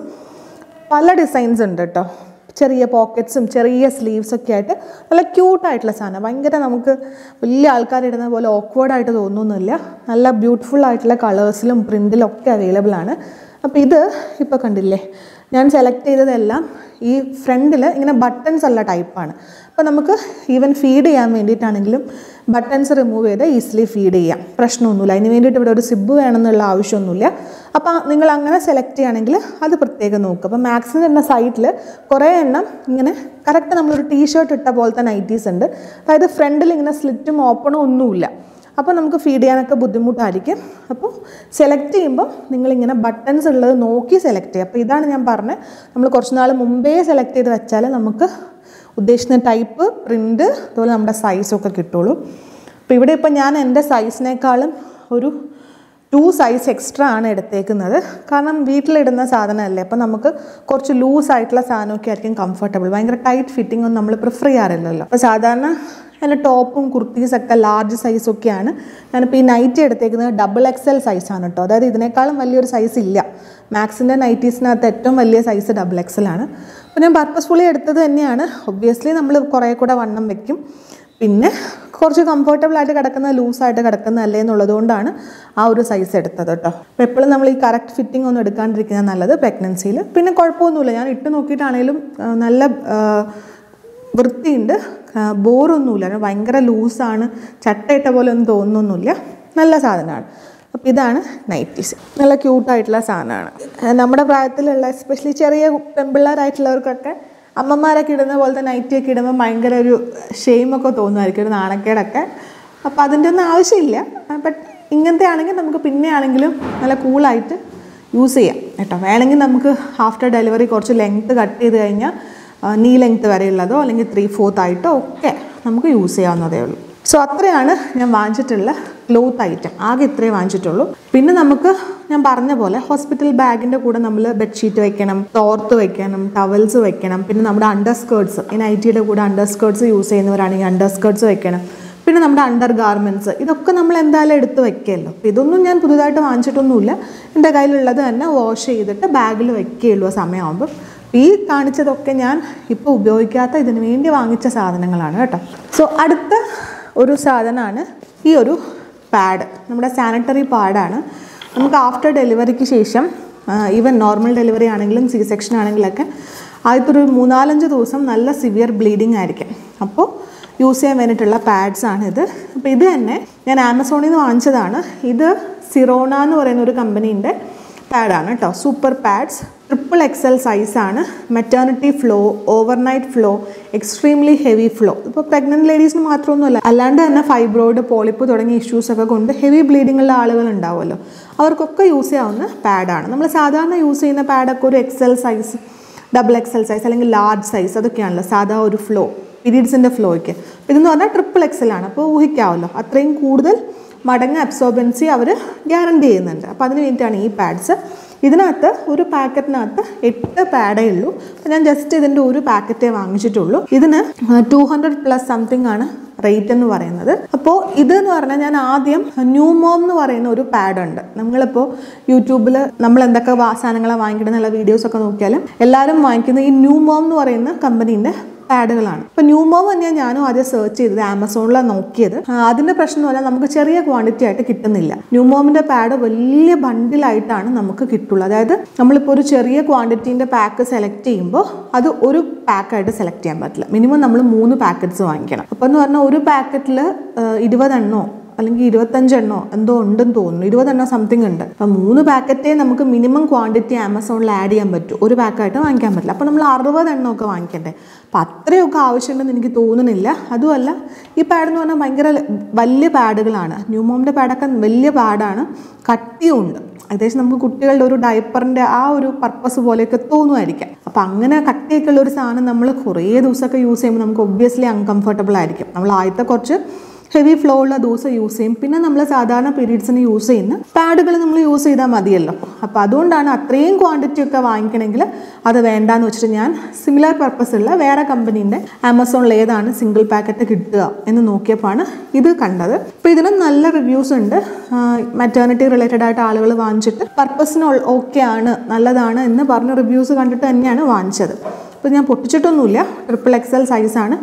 പല ഡിസൈൻസ് ഉണ്ട് കേട്ടോ ചെറിയ പോക്കറ്റ്സും ചെറിയ സ്ലീവ്സ് ഒക്കെ ആയിട്ട് നല്ല ക്യൂട്ടായിട്ടുള്ള സാധനം ഭയങ്കര നമുക്ക് വലിയ ആൾക്കാരിടുന്ന പോലെ ഓക്വേർഡായിട്ട് തോന്നുന്നില്ല നല്ല ബ്യൂട്ടിഫുൾ ആയിട്ടുള്ള കളേഴ്സിലും പ്രിൻറ്റിലും ഒക്കെ അവൈലബിൾ ആണ് അപ്പോൾ ഇത് ഇപ്പോൾ കണ്ടില്ലേ ഞാൻ സെലക്ട് ചെയ്തതെല്ലാം ഈ ഫ്രണ്ടിൽ ഇങ്ങനെ ബട്ടൺസ് ഉള്ള ടൈപ്പാണ് അപ്പോൾ നമുക്ക് ഈവൻ ഫീഡ് ചെയ്യാൻ വേണ്ടിയിട്ടാണെങ്കിലും ബട്ടൺസ് റിമൂവ് ചെയ്ത് ഈസിലി ഫീഡ് ചെയ്യാം പ്രശ്നമൊന്നുമില്ല അതിന് വേണ്ടിയിട്ട് ഇവിടെ ഒരു സിബ് വേണമെന്നുള്ള ആവശ്യമൊന്നുമില്ല അപ്പോൾ നിങ്ങൾ അങ്ങനെ സെലക്ട് ചെയ്യുകയാണെങ്കിൽ അത് പ്രത്യേകം നോക്കുക അപ്പോൾ മാക്സിന് എന്ന സൈഡിൽ കുറേ എണ്ണം ഇങ്ങനെ കറക്റ്റ് നമ്മളൊരു ടീ ഷർട്ട് ഇട്ട പോലത്തെ നൈറ്റീസ് ഉണ്ട് അതായത് ഫ്രണ്ടിൽ ഇങ്ങനെ സ്ലിറ്റും ഓപ്പണും ഒന്നുമില്ല അപ്പോൾ നമുക്ക് ഫീഡ് ചെയ്യാനൊക്കെ ബുദ്ധിമുട്ടായിരിക്കും അപ്പോൾ സെലക്ട് ചെയ്യുമ്പോൾ നിങ്ങളിങ്ങനെ ബട്ടൺസ് ഉള്ളത് നോക്കി സെലക്ട് ചെയ്യുക അപ്പോൾ ഇതാണ് ഞാൻ പറഞ്ഞത് നമ്മൾ കുറച്ച് നാൾ മുമ്പേ സെലക്ട് ചെയ്ത് വെച്ചാൽ നമുക്ക് ഉദ്ദേശിക്കുന്ന ടൈപ്പ് പ്രിൻ്റ് അതുപോലെ നമ്മുടെ സൈസൊക്കെ കിട്ടുള്ളൂ അപ്പോൾ ഇവിടെ ഇപ്പോൾ ഞാൻ എൻ്റെ സൈസിനേക്കാളും ഒരു ടു സൈസ് എക്സ്ട്രാ ആണ് എടുത്തേക്കുന്നത് കാരണം വീട്ടിലിടുന്ന സാധനമല്ലേ അപ്പോൾ നമുക്ക് കുറച്ച് ലൂസ് ആയിട്ടുള്ള സാധനമൊക്കെ ആയിരിക്കും കംഫർട്ടബിൾ ഭയങ്കര ടൈറ്റ് ഫിറ്റിംഗ് ഒന്നും നമ്മൾ പ്രിഫർ ചെയ്യാറില്ലല്ലോ അപ്പോൾ സാധാരണ എൻ്റെ ടോപ്പും കുർത്തീസൊക്കെ ലാർജ് സൈസൊക്കെയാണ് ഞാനിപ്പോൾ ഈ നൈറ്റി എടുത്തേക്കുന്നത് ഡബിൾ എക്സ് എൽ സൈസാണ് കേട്ടോ അതായത് ഇതിനേക്കാളും വലിയൊരു സൈസ് ഇല്ല മാക്സിൻ്റെ നൈറ്റീസിനകത്ത് ഏറ്റവും വലിയ സൈസ് ഡബിൾ എക്സ് എൽ ആണ് അപ്പോൾ ഞാൻ പർപ്പസ്ഫുള്ളി എടുത്തത് തന്നെയാണ് ഒബ്വിയസ്ലി നമ്മൾ കുറേ കൂടെ വണ്ണം വെക്കും പിന്നെ കുറച്ച് കംഫർട്ടബിൾ ആയിട്ട് കിടക്കുന്ന ലൂസായിട്ട് കിടക്കുന്നതല്ലേ എന്നുള്ളത് കൊണ്ടാണ് ആ ഒരു സൈസ് എടുത്തത് കേട്ടോ അപ്പോൾ എപ്പോഴും നമ്മൾ ഈ കറക്റ്റ് ഫിറ്റിംഗ് ഒന്നും എടുക്കാണ്ടിരിക്കുന്നത് നല്ലത് പ്രഗ്നൻസിയിൽ പിന്നെ കുഴപ്പമൊന്നുമില്ല ഞാൻ ഇട്ട് നോക്കിയിട്ടാണേലും ആ, നല്ല ആ, വൃത്തിയുണ്ട് ബോറൊന്നുമില്ല ഭയങ്കര ലൂസാണ് ചട്ടയിട്ട പോലെ ഒന്നും തോന്നുന്നൊന്നുമില്ല നല്ല സാധനമാണ് അപ്പോൾ ഇതാണ് നൈറ്റീസ് നല്ല ക്യൂട്ടായിട്ടുള്ള സാധനമാണ് ആ, നമ്മുടെ പ്രായത്തിലുള്ള എസ്പെഷ്യലി ചെറിയ പെൺപിള്ളേരായിട്ടുള്ളവർക്കൊക്കെ അമ്മമാരൊക്കെ ഇടുന്ന പോലത്തെ നൈറ്റിയൊക്കെ ഇടുമ്പോൾ ഭയങ്കര ഒരു ഷെയിമൊക്കെ തോന്നുമായിരിക്കും ഒരു നാണക്കേടൊക്കെ അപ്പോൾ അതിൻ്റെ ഒന്നും ആവശ്യമില്ല ബട്ട് ഇങ്ങനത്തെ ആണെങ്കിൽ നമുക്ക് പിന്നെ ആണെങ്കിലും നല്ല കൂളായിട്ട് യൂസ് ചെയ്യാം കേട്ടോ വേണമെങ്കിൽ നമുക്ക് ആഫ്റ്റർ ഡെലിവറി കുറച്ച് ലെങ്ത്ത് കട്ട് ചെയ്ത് കഴിഞ്ഞാൽ നീ ലെങ്ത്ത് വരെയുള്ളതോ അല്ലെങ്കിൽ ത്രീ ഫോർത്ത് ആയിട്ടോ ഒക്കെ നമുക്ക് യൂസ് ചെയ്യാവുന്നതേ ഉള്ളൂ സോ അത്രയാണ് ഞാൻ വാങ്ങിച്ചിട്ടുള്ള ക്ലോത്ത് ഐറ്റം ആകെ ഇത്രേ വാങ്ങിച്ചിട്ടുള്ളൂ പിന്നെ നമുക്ക് ഞാൻ പറഞ്ഞ പോലെ ഹോസ്പിറ്റൽ ബാഗിൻ്റെ കൂടെ നമ്മൾ ബെഡ്ഷീറ്റ് വെക്കണം തോർത്ത് വെക്കണം ടവൽസ് വെക്കണം പിന്നെ നമ്മുടെ അണ്ടർ സ്കേർട്സ് ഈ നൈറ്റിയുടെ കൂടെ അണ്ടർ സ്കേർട്സ് യൂസ് ചെയ്യുന്നവരാണെങ്കിൽ അണ്ടർ സ്കേർട്സ് വെക്കണം പിന്നെ നമ്മുടെ അണ്ടർ ഗാർമെൻറ്റ്സ് ഇതൊക്കെ നമ്മൾ എന്തായാലും എടുത്ത് വെക്കുകയല്ലോ അപ്പോൾ ഇതൊന്നും ഞാൻ പുതുതായിട്ട് വാങ്ങിച്ചിട്ടൊന്നുമില്ല എൻ്റെ കയ്യിലുള്ളത് തന്നെ വാഷ് ചെയ്തിട്ട് ബാഗിൽ വെക്കുകയുള്ളൂ ആ സമയമാകുമ്പോൾ ഈ കാണിച്ചതൊക്കെ ഞാൻ ഇപ്പോൾ ഉപയോഗിക്കാത്ത ഇതിന് വേണ്ടി വാങ്ങിച്ച സാധനങ്ങളാണ് കേട്ടോ സോ അടുത്ത ഒരു സാധനമാണ് ഈ ഒരു പാഡ് നമ്മുടെ സാനിറ്ററി പാഡാണ് നമുക്ക് ആഫ്റ്റർ ഡെലിവറിക്ക് ശേഷം ഈവൻ നോർമൽ ഡെലിവറി ആണെങ്കിലും സി സെക്ഷൻ ആണെങ്കിലൊക്കെ ആദ്യത്തെ ഒരു മൂന്നാലഞ്ച് ദിവസം നല്ല സിവിയർ ബ്ലീഡിങ് ആയിരിക്കും അപ്പോൾ യൂസ് ചെയ്യാൻ വേണ്ടിയിട്ടുള്ള പാഡ്സ് ആണ് ഇത് അപ്പോൾ ഇത് തന്നെ ഞാൻ ആമസോണിൽ നിന്ന് വാങ്ങിച്ചതാണ് ഇത് സിറോണ എന്ന് പറയുന്ന ഒരു കമ്പനീൻ്റെ പാഡാണ് കേട്ടോ സൂപ്പർ പാഡ്സ് ട്രിപ്പിൾ എക്സൽ സൈസാണ് maternity flow overnight flow extremely heavy flow ഇപ്പോൾ പ്രഗ്നൻറ്റ് ലേഡീസിന് മാത്രമൊന്നുമല്ല അല്ലാണ്ട് തന്നെ ഫൈബ്രോയിഡ് പോളിപ്പ് തുടങ്ങിയ ഇഷ്യൂസ് ഒക്കെ കൊണ്ട് ഹെവി ബ്ലീഡിംഗ് ഉള്ള ആളുകൾ ഉണ്ടാവുമല്ലോ അവർക്കൊക്കെ യൂസ് ചെയ്യാവുന്ന പാഡാണ് നമ്മൾ സാധാരണ യൂസ് ചെയ്യുന്ന പാഡൊക്കെ ഒരു XL size double XL size അല്ലെങ്കിൽ ലാർജ് സൈസ് അതൊക്കെയാണല്ലോ സാധാ ഒരു ഫ്ലോ പീരീഡ്സിൻ്റെ ഫ്ലോയ്ക്ക് ഇതെന്ന് പറഞ്ഞാൽ ട്രിപ്പിൾ എക്സൽ ആണ് അപ്പോൾ ഊഹിക്കാമല്ലോ അത്രയും കൂടുതൽ മടങ്ങ് അബ്സോർബൻസി അവർ ഗ്യാരണ്ടി ചെയ്യുന്നുണ്ട് അപ്പോൾ അതിന് വേണ്ടിയിട്ടാണ് ഈ പാഡ്സ് ഇതിനകത്ത് ഒരു പാക്കറ്റിനകത്ത് എട്ട് പാഡേ ഉള്ളൂ അപ്പോൾ ഞാൻ ജസ്റ്റ് ഇതിൻ്റെ ഒരു പാക്കറ്റേ വാങ്ങിച്ചിട്ടുള്ളൂ ഇതിന് ടു ഹൺഡ്രഡ് പ്ലസ് സംതിങ് ആണ് റേറ്റ് എന്ന് പറയുന്നത് അപ്പോൾ ഇത് എന്ന് പറഞ്ഞാൽ ഞാൻ ആദ്യം ന്യൂമോം എന്ന് പറയുന്ന ഒരു പാഡ് ഉണ്ട് നമ്മളിപ്പോൾ യൂട്യൂബിൽ നമ്മൾ എന്തൊക്കെ വാ- സാധനങ്ങളാണ് വാങ്ങിക്കണമെന്നുള്ള വീഡിയോസൊക്കെ നോക്കിയാലും എല്ലാവരും വാങ്ങിക്കുന്ന ഈ ന്യൂമോം എന്ന് പറയുന്ന കമ്പനീൻ്റെ പാഡുകളാണ് അപ്പോൾ ന്യൂമോം തന്നെയാണ് ഞാനും ആദ്യം സെർച്ച് ചെയ്തത് ആമസോണിലാണ് നോക്കിയത് ആ, അതിൻ്റെ പ്രശ്നം എന്ന് പറഞ്ഞാൽ നമുക്ക് ചെറിയ ക്വാണ്ടിറ്റി ആയിട്ട് കിട്ടുന്നില്ല ന്യൂമോമിൻ്റെ പാഡ് വലിയ ബണ്ടിലായിട്ടാണ് നമുക്ക് കിട്ടുള്ളൂ അതായത് നമ്മളിപ്പോൾ ഒരു ചെറിയ ക്വാണ്ടിറ്റീൻ്റെ പാക്ക് സെലക്ട് ചെയ്യുമ്പോൾ അത് ഒരു പാക്കായിട്ട് സെലക്ട് ചെയ്യാൻ പറ്റില്ല മിനിമം നമ്മൾ മൂന്ന് പാക്കറ്റ്സ് വാങ്ങിക്കണം അപ്പോൾ എന്ന് പറഞ്ഞാൽ ഒരു പാക്കറ്റിൽ ഇരുപതെണ്ണോ അല്ലെങ്കിൽ ഇരുപത്തഞ്ചെണ്ണോ എന്തോ ഉണ്ടെന്ന് തോന്നുന്നു ഇരുപതെണ്ണോ സംതിങ് ഉണ്ട് അപ്പം മൂന്ന് പാക്കറ്റേ നമുക്ക് മിനിമം ക്വാണ്ടിറ്റി ആമസോണിൽ ആഡ് ചെയ്യാൻ പറ്റും ഒരു പാക്കായിട്ട് വാങ്ങിക്കാൻ പറ്റില്ല അപ്പോൾ നമ്മൾ അറുപത് എണ്ണമൊക്കെ വാങ്ങിക്കണ്ടേ അപ്പം അത്രയൊക്കെ ആവശ്യമുണ്ടെന്ന് എനിക്ക് തോന്നുന്നില്ല അതുമല്ല ഈ പാഡ് എന്ന് പറഞ്ഞാൽ ഭയങ്കര വലിയ പാഡുകളാണ് ന്യൂമോമിൻ്റെ പാഡൊക്കെ വലിയ പാഡാണ് കട്ടിയുണ്ട് ഏകദേശം നമുക്ക് കുട്ടികളുടെ ഒരു ഡയപ്പറിൻ്റെ ആ ഒരു പർപ്പസ് പോലെയൊക്കെ തോന്നുമായിരിക്കാം അപ്പം അങ്ങനെ കട്ടിയൊക്കെ ഉള്ള ഒരു സാധനം നമ്മൾ കുറേ ദിവസമൊക്കെ യൂസ് ചെയ്യുമ്പോൾ നമുക്ക് ഒബ്വിയസ്ലി അൺകംഫർട്ടബിൾ ആയിരിക്കും നമ്മൾ ആദ്യത്തെ കുറച്ച് ഹെവി ഫ്ലോ ഉള്ള ദിവസം യൂസ് ചെയ്യും പിന്നെ നമ്മൾ സാധാരണ പീരീഡ്സിന് യൂസ് ചെയ്യുന്ന പാഡുകൾ നമ്മൾ യൂസ് ചെയ്താൽ മതിയല്ലോ അപ്പോൾ അതുകൊണ്ടാണ് അത്രയും ക്വാണ്ടിറ്റി ഒക്കെ വാങ്ങിക്കണമെങ്കിൽ അത് വേണ്ടാന്ന് വെച്ചിട്ട് ഞാൻ സിമിലർ പർപ്പസ് ഉള്ള വേറെ കമ്പനീൻ്റെ ആമസോണിൽ ഏതാണ് സിംഗിൾ പാക്കറ്റ് കിട്ടുക എന്ന് നോക്കിയപ്പോഴാണ് ഇത് കണ്ടത് അപ്പോൾ ഇതിന് നല്ല റിവ്യൂസ് ഉണ്ട് മെറ്റേണിറ്റി റിലേറ്റഡ് ആയിട്ട് ആളുകൾ വാങ്ങിച്ചിട്ട് പർപ്പസിന് ഓക്കെ ആണ് നല്ലതാണ് എന്ന് പറഞ്ഞ റിവ്യൂസ് കണ്ടിട്ട് തന്നെയാണ് വാങ്ങിച്ചത് അപ്പോൾ ഞാൻ പൊട്ടിച്ചിട്ടൊന്നുമില്ല ട്രിപ്പിൾ എക്സൽ സൈസാണ്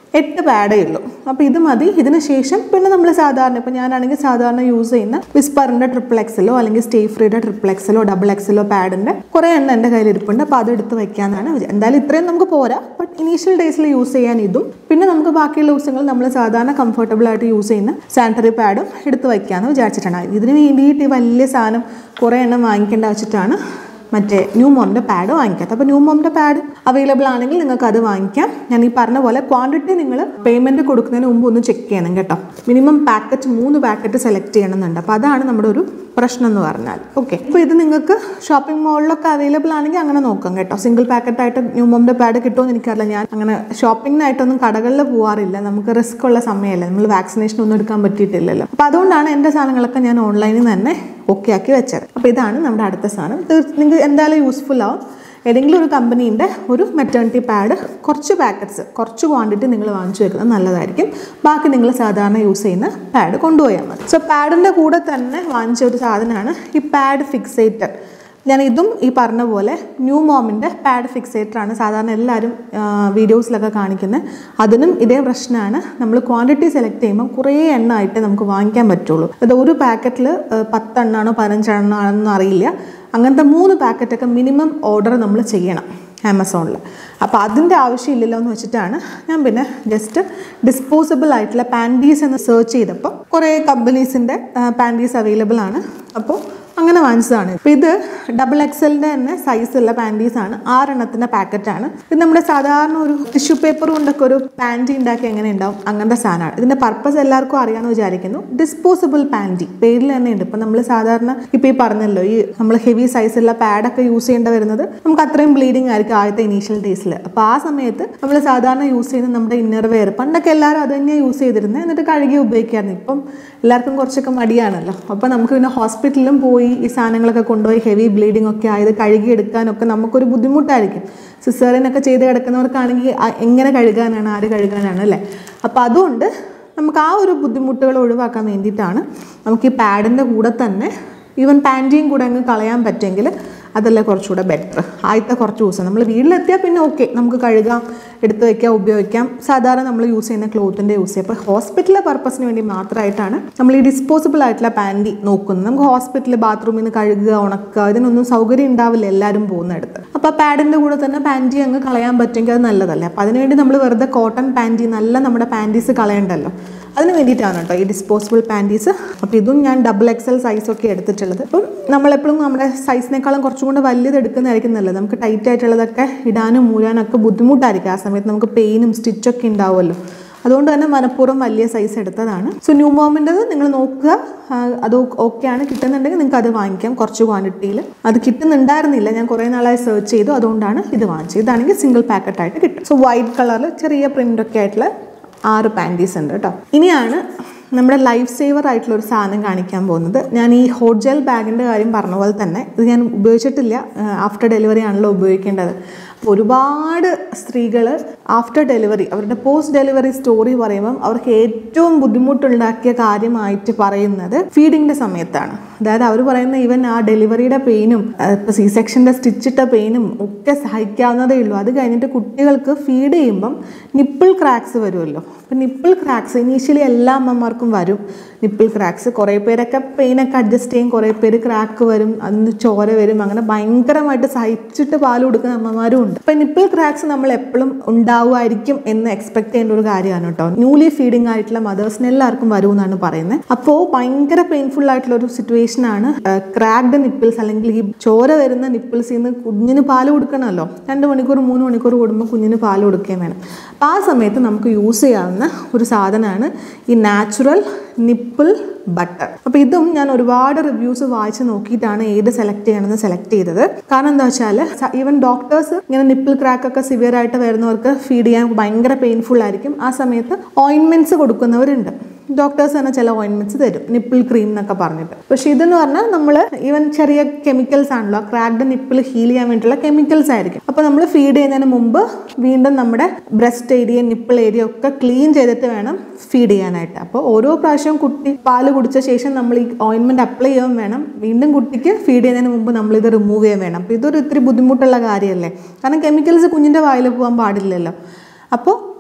എട്ട് പാഡേ ഉള്ളൂ അപ്പോൾ ഇത് മതി ഇതിന് ശേഷം പിന്നെ നമ്മൾ സാധാരണ ഇപ്പോൾ ഞാനാണെങ്കിൽ സാധാരണ യൂസ് ചെയ്യുന്ന വിസ്പറിൻ്റെ ട്രിപ്പിൾ എക്സലോ അല്ലെങ്കിൽ സ്റ്റേ ഫ്രീയുടെ ട്രിപ്പിൾ എക്സലോ ഡബിൾ എക്സലോ പാഡിൻ്റെ കുറേ എണ്ണം എൻ്റെ കയ്യിൽ ഇരിപ്പുണ്ട് അപ്പോൾ അത് എടുത്ത് വയ്ക്കാമെന്നാണ് വിചാരിച്ചത് എന്തായാലും ഇത്രയും നമുക്ക് പോരാ ബട്ട് ഇനീഷ്യൽ ഡേയ്സിൽ യൂസ് ചെയ്യാൻ ഇതും പിന്നെ നമുക്ക് ബാക്കിയുള്ള ദിവസങ്ങൾ നമ്മൾ സാധാരണ കംഫർട്ടബിൾ ആയിട്ട് യൂസ് ചെയ്യുന്ന സാനിറ്ററി പാഡും എടുത്ത് വയ്ക്കാമെന്ന് വിചാരിച്ചിട്ടാണ് ഇതിന് വേണ്ടിയിട്ട് ഈ വലിയ സാധനം കുറേ എണ്ണം വാങ്ങിക്കേണ്ട വെച്ചിട്ടാണ് മറ്റേ ന്യൂ മോമിൻ്റെ പാഡ് വാങ്ങിക്കാത്ത അപ്പോൾ ന്യൂ മോമിൻ്റെ പാഡ് അവൈലബിൾ ആണെങ്കിൽ നിങ്ങൾക്ക് അത് വാങ്ങിക്കാം ഞാൻ ഈ പറഞ്ഞ പോലെ ക്വാണ്ടിറ്റി നിങ്ങൾ പേയ്മെൻറ്റ് കൊടുക്കുന്നതിന് മുമ്പ് ഒന്ന് ചെക്ക് ചെയ്യണം കേട്ടോ മിനിമം പാക്കറ്റ് മൂന്ന് പാക്കറ്റ് സെലക്ട് ചെയ്യണമെന്നുണ്ട് അപ്പോൾ അതാണ് നമ്മുടെ ഒരു പ്രശ്നം എന്ന് പറഞ്ഞാൽ ഓക്കെ അപ്പോൾ ഇത് നിങ്ങൾക്ക് ഷോപ്പിംഗ് മോളിലൊക്കെ അവൈലബിൾ ആണെങ്കിൽ അങ്ങനെ നോക്കാം കേട്ടോ സിംഗിൾ പാക്കറ്റായിട്ട് ന്യൂ മോമിൻ്റെ പാഡ് കിട്ടുമെന്ന് എനിക്കറിയില്ല ഞാൻ അങ്ങനെ ഷോപ്പിങ്ങിനായിട്ടൊന്നും കടകളിൽ പോകാറില്ല നമുക്ക് റിസ്ക് ഉള്ള സമയമല്ല നമ്മൾ വാക്സിനേഷൻ ഒന്നും എടുക്കാൻ പറ്റിയിട്ടില്ലല്ലോ അപ്പോൾ അതുകൊണ്ടാണ് എൻ്റെ സാധനങ്ങളൊക്കെ ഞാൻ ഓൺലൈനിൽ നിന്ന് തന്നെ ഓക്കെ ആക്കി വെച്ചത് അപ്പോൾ ഇതാണ് നമ്മുടെ അടുത്ത സാധനം തീർച്ച നിങ്ങൾക്ക് എന്തായാലും യൂസ്ഫുൾ ആവും ഏതെങ്കിലും ഒരു കമ്പനീൻ്റെ ഒരു മെറ്റേണിറ്റി പാഡ് കുറച്ച് പാക്കറ്റ്സ് കുറച്ച് ക്വാണ്ടിറ്റി നിങ്ങൾ വാങ്ങിച്ചു വെക്കുന്നത് നല്ലതായിരിക്കും ബാക്കി നിങ്ങൾ സാധാരണ യൂസ് ചെയ്യുന്ന പാഡ് കൊണ്ടുപോയാൽ മതി സോ പാഡിൻ്റെ കൂടെ തന്നെ വാങ്ങിച്ച ഒരു സാധനമാണ് ഈ പാഡ് ഫിക്സേറ്റർ ഞാൻ ഇതും ഈ പറഞ്ഞ പോലെ ന്യൂ മോമിൻ്റെ പാഡ് ഫിക്സേറ്ററാണ് സാധാരണ എല്ലാവരും വീഡിയോസിലൊക്കെ കാണിക്കുന്നത് അതിനും ഇതേ പ്രശ്നമാണ് നമ്മൾ ക്വാണ്ടിറ്റി സെലക്ട് ചെയ്യുമ്പോൾ കുറേ എണ്ണമായിട്ട് നമുക്ക് വാങ്ങിക്കാൻ പറ്റുള്ളൂ അത് ഒരു പാക്കറ്റിൽ പത്തെണ്ണാണോ പതിനഞ്ചെണ്ണാണോ അറിയില്ല അങ്ങനത്തെ മൂന്ന് പാക്കറ്റൊക്കെ മിനിമം ഓർഡർ നമ്മൾ ചെയ്യണം ആമസോണിൽ അപ്പോൾ അതിൻ്റെ ആവശ്യമില്ലല്ലോ എന്ന് വെച്ചിട്ടാണ് ഞാൻ പിന്നെ ജസ്റ്റ് ഡിസ്പോസിബിൾ ആയിട്ടുള്ള പാൻറ്റീസ് എന്ന് സെർച്ച് ചെയ്തപ്പോൾ കുറേ കമ്പനീസിൻ്റെ പാൻറ്റീസ് അവൈലബിൾ ആണ് അപ്പോൾ അങ്ങനെ വാങ്ങിച്ചതാണ് ഇപ്പോൾ ഇത് ഡബിൾ എക്സലിൻ്റെ തന്നെ സൈസുള്ള പാൻറ്റീസാണ് ആറെണ്ണത്തിൻ്റെ പാക്കറ്റാണ് ഇത് നമ്മുടെ സാധാരണ ഒരു ടിഷ്യൂ പേപ്പർ കൊണ്ടൊക്കെ ഒരു പാൻറ്റി ഉണ്ടാക്കി എങ്ങനെ ഉണ്ടാവും അങ്ങനത്തെ സാധനമാണ് ഇതിൻ്റെ പർപ്പസ് എല്ലാവർക്കും അറിയാമെന്ന് വിചാരിക്കുന്നു ഡിസ്പോസിബിൾ പാൻറ്റി പേരിൽ തന്നെ ഉണ്ട് ഇപ്പം നമ്മൾ സാധാരണ ഇപ്പോൾ ഈ പറഞ്ഞല്ലോ ഈ നമ്മൾ ഹെവി സൈസുള്ള പാഡൊക്കെ യൂസ് ചെയ്യേണ്ടി വരുന്നത് നമുക്ക് അത്രയും ബ്ലീഡിങ് ആയിരിക്കും ആദ്യത്തെ ഇനീഷ്യൽ ഡേയ്സിൽ അപ്പോൾ ആ സമയത്ത് നമ്മൾ സാധാരണ യൂസ് ചെയ്യുന്ന നമ്മുടെ ഇന്നർ വെയർ പണ്ടൊക്കെ എല്ലാവരും അത് തന്നെയാണ് യൂസ് ചെയ്തിരുന്നത് എന്നിട്ട് കഴുകി ഉപയോഗിക്കാമായിരുന്നു ഇപ്പം എല്ലാവർക്കും കുറച്ചൊക്കെ മടിയാണല്ലോ അപ്പോൾ നമുക്ക് പിന്നെ ഹോസ്പിറ്റലിലും പോയി ഈ സാധനങ്ങളൊക്കെ കൊണ്ടുപോയി ഹെവി ബ്ലീഡിംഗ് ഒക്കെ ആയത് കഴുകിയെടുക്കാനൊക്കെ നമുക്കൊരു ബുദ്ധിമുട്ടായിരിക്കും സിസേറിനൊക്കെ ചെയ്ത് കിടക്കുന്നവർക്കാണെങ്കിൽ ആ- എങ്ങനെ കഴുകാനാണ് ആര് കഴുകാനാണ് അല്ലേ അപ്പോൾ അതുകൊണ്ട് നമുക്ക് ആ ഒരു ബുദ്ധിമുട്ടുകൾ ഒഴിവാക്കാൻ വേണ്ടിയിട്ടാണ് നമുക്ക് ഈ പാഡിൻ്റെ കൂടെ തന്നെ ഈവൻ പാൻറ്റിയും കൂടെ അങ്ങ് കളയാൻ പറ്റുമെങ്കിൽ അതല്ലേ കുറച്ചുകൂടെ ബെറ്റർ ആദ്യത്തെ കുറച്ച് ദിവസം നമ്മൾ വീട്ടിലെത്തിയാൽ പിന്നെ ഓക്കെ നമുക്ക് കഴുകാം എടുത്ത് വയ്ക്കാം ഉപയോഗിക്കാം സാധാരണ നമ്മൾ യൂസ് ചെയ്യുന്ന ക്ലോത്തിൻ്റെ യൂസ് ചെയ്യാം അപ്പോൾ ഹോസ്പിറ്റലിലെ പർപ്പസിന് വേണ്ടി മാത്രമായിട്ടാണ് നമ്മൾ ഈ ഡിസ്പോസിബിൾ ആയിട്ടുള്ള പാൻറ്റി നോക്കുന്നത് നമുക്ക് ഹോസ്പിറ്റലിൽ ബാത്റൂമിൽ നിന്ന് കഴുകുക ഉണക്കുക ഇതിനൊന്നും സൗകര്യം ഉണ്ടാവില്ല എല്ലാവരും പോകുന്നിടത്ത് അപ്പോൾ പാഡിൻ്റെ കൂടെ തന്നെ പാൻറ്റി അങ്ങ് കളയാൻ പറ്റുമെങ്കിൽ അത് നല്ലതല്ലേ അപ്പോൾ അതിനുവേണ്ടി നമ്മൾ വെറുതെ കോട്ടൺ പാൻറ്റി നല്ല നമ്മുടെ പാൻറ്റീസ് കളയണ്ടല്ലോ അതിന് വേണ്ടിയിട്ടാണ് കേട്ടോ ഈ ഡിസ്പോസിബിൾ പാൻറ്റീസ് അപ്പോൾ ഇതും ഞാൻ ഡബിൾ എക്സൽ സൈസൊക്കെ എടുത്തിട്ടുള്ളത് അപ്പം നമ്മളെപ്പോഴും നമ്മുടെ സൈസിനേക്കാളും കുറച്ചും കൂടെ വലുത് എടുക്കുന്നതായിരിക്കും നല്ലത് നമുക്ക് ടൈറ്റ് ആയിട്ടുള്ളതൊക്കെ ഇടാനും മൂരാനും ഒക്കെ ബുദ്ധിമുട്ടായിരിക്കും ആ സമയത്ത് നമുക്ക് പെയിനും സ്റ്റിച്ചൊക്കെ ഉണ്ടാവുമല്ലോ അതുകൊണ്ട് തന്നെ മനഃപൂർവ്വം വലിയ സൈസ് എടുത്തതാണ് സോ ന്യൂ മോമിൻ്റെത് നിങ്ങൾ നോക്കുക ആ, അത് ഓക്കെ ആണ് കിട്ടുന്നുണ്ടെങ്കിൽ നിങ്ങൾക്ക് അത് വാങ്ങിക്കാം കുറച്ച് ക്വാണ്ടിറ്റിയിൽ അത് കിട്ടുന്നുണ്ടായിരുന്നില്ല ഞാൻ കുറേ നാളായി സെർച്ച് ചെയ്തു അതുകൊണ്ടാണ് ഇത് വാങ്ങിച്ചത് ഇതാണെങ്കിൽ സിംഗിൾ പാക്കറ്റായിട്ട് കിട്ടും സോ വൈറ്റ് കളറിൽ ചെറിയ പ്രിൻ്റൊക്കെ ആയിട്ടുള്ള ആറ് പാൻറ്റീസ് ഉണ്ട് കേട്ടോ ഇനിയാണ് നമ്മുടെ ലൈഫ് സേവർ ആയിട്ടുള്ള ഒരു സാധനം കാണിക്കാൻ പോകുന്നത് ഞാൻ ഈ ഹോട്ട് ജെൽ ബാഗിൻ്റെ കാര്യം പറഞ്ഞ പോലെ തന്നെ ഇത് ഞാൻ ഉപയോഗിച്ചിട്ടില്ല ആഫ്റ്റർ ഡെലിവറി ആണല്ലോ ഉപയോഗിക്കേണ്ടത് അപ്പോൾ ഒരുപാട് സ്ത്രീകൾ ആഫ്റ്റർ ഡെലിവറി അവരുടെ പോസ്റ്റ് ഡെലിവറി സ്റ്റോറി പറയുമ്പം അവർക്ക് ഏറ്റവും ബുദ്ധിമുട്ടുണ്ടാക്കിയ കാര്യമായിട്ട് പറയുന്നത് ഫീഡിങ്ങിൻ്റെ സമയത്താണ് അതായത് അവർ പറയുന്ന ഈവൻ ആ ഡെലിവറിയുടെ പെയിനും ഇപ്പോൾ സി സെക്ഷൻ്റെ സ്റ്റിച്ചിട്ട പെയിനും ഒക്കെ സഹിക്കാവുന്നതേ ഉള്ളൂ അത് കഴിഞ്ഞിട്ട് കുട്ടികൾക്ക് ഫീഡ് ചെയ്യുമ്പം നിപ്പിൾ ക്രാക്സ് വരുമല്ലോ അപ്പം നിപ്പിൾ ക്രാക്സ് ഇനീഷ്യലി എല്ലാ അമ്മമാർക്കും വരും നിപ്പിൾ ക്രാക്സ് കുറേ പേരൊക്കെ പെയിനൊക്കെ അഡ്ജസ്റ്റ് ചെയ്യും കുറേ പേര് ക്രാക്ക് വരും അതിന് ചോര വരും അങ്ങനെ ഭയങ്കരമായിട്ട് സഹിച്ചിട്ട് പാൽ കൊടുക്കുന്ന അമ്മമാരും ഉണ്ട് അപ്പം നിപ്പിൾ ക്രാക്സ് നമ്മൾ എപ്പോഴും ഉണ്ടാവുമായിരിക്കും എന്ന് എക്സ്പെക്ട് ചെയ്യേണ്ട ഒരു കാര്യമാണ് കേട്ടോ ന്യൂലി ഫീഡിങ് ആയിട്ടുള്ള മദേഴ്സിന് എല്ലാവർക്കും വരും എന്നാണ് പറയുന്നത് അപ്പോൾ ഭയങ്കര പെയിൻഫുൾ ആയിട്ടുള്ള ഒരു സിറ്റുവേഷൻ ആണ് ക്രാക്ഡ് നിപ്പിൾസ് അല്ലെങ്കിൽ ഈ ചോര വരുന്ന നിപ്പിൾസിൽ നിന്ന് കുഞ്ഞിന് പാല് കൊടുക്കണമല്ലോ രണ്ട് മണിക്കൂർ മൂന്ന് മണിക്കൂർ കൂടുമ്പോൾ കുഞ്ഞിന് പാല് കൊടുക്കുകയും വേണം അപ്പോൾ ആ സമയത്ത് നമുക്ക് യൂസ് ചെയ്യാവുന്ന ഒരു സാധനമാണ് ഈ നാച്ചുറൽ നിപ്പിൾ ബട്ടർ അപ്പോൾ ഇതും ഞാൻ ഒരുപാട് റിവ്യൂസ് വായിച്ച് നോക്കിയിട്ടാണ് ഏത് സെലക്ട് ചെയ്യണമെന്ന് സെലക്ട് ചെയ്തത് കാരണം എന്താ വെച്ചാൽ ഈവൻ ഡോക്ടേഴ്സ് ഇങ്ങനെ നിപ്പിൾ ക്രാക്ക് ഒക്കെ സിവിയർ ആയിട്ട് വരുന്നവർക്ക് ഫീഡ് ചെയ്യാൻ ഭയങ്കര പെയിൻഫുൾ ആയിരിക്കും ആ സമയത്ത് ഓയിൻമെന്റ്സ് കൊടുക്കുന്നവരുണ്ട് ഡോക്ടേഴ്സ് തന്നെ ചില ഓയിൻമെന്റ്സ് തരും നിപ്പിൾ ക്രീം എന്നൊക്കെ പറഞ്ഞിട്ട് പക്ഷെ ഇതെന്ന് പറഞ്ഞാൽ നമ്മൾ ഈവൻ ചെറിയ കെമിക്കൽസ് ആണല്ലോ ക്രാക്ഡ് നിപ്പിൾ ഹീൽ ചെയ്യാൻ വേണ്ടിയിട്ടുള്ള കെമിക്കൽസ് ആയിരിക്കും അപ്പോൾ നമ്മൾ ഫീഡ് ചെയ്യുന്നതിന് മുമ്പ് വീണ്ടും നമ്മുടെ ബ്രസ്റ്റ് ഏരിയ നിപ്പിൾ ഏരിയ ഒക്കെ ക്ലീൻ ചെയ്തിട്ട് വേണം ഫീഡ് ചെയ്യാനായിട്ട് അപ്പോൾ ഓരോ പ്രാവശ്യം കുട്ടി പാല് കുടിച്ച ശേഷം നമ്മൾ ഈ ഓയിൻമെന്റ് അപ്ലൈ ചെയ്യാൻ വേണം വീണ്ടും കുട്ടിക്ക് ഫീഡ് ചെയ്യുന്നതിന് മുമ്പ് നമ്മൾ ഇത് റിമൂവ് ചെയ്യാൻ വേണം അപ്പോൾ ഇതൊരു ഇത്തിരി ബുദ്ധിമുട്ടുള്ള കാര്യമല്ലേ കാരണം കെമിക്കൽസ് കുഞ്ഞിൻ്റെ വായിൽ പോകാൻ പാടില്ലല്ലോ അപ്പോൾ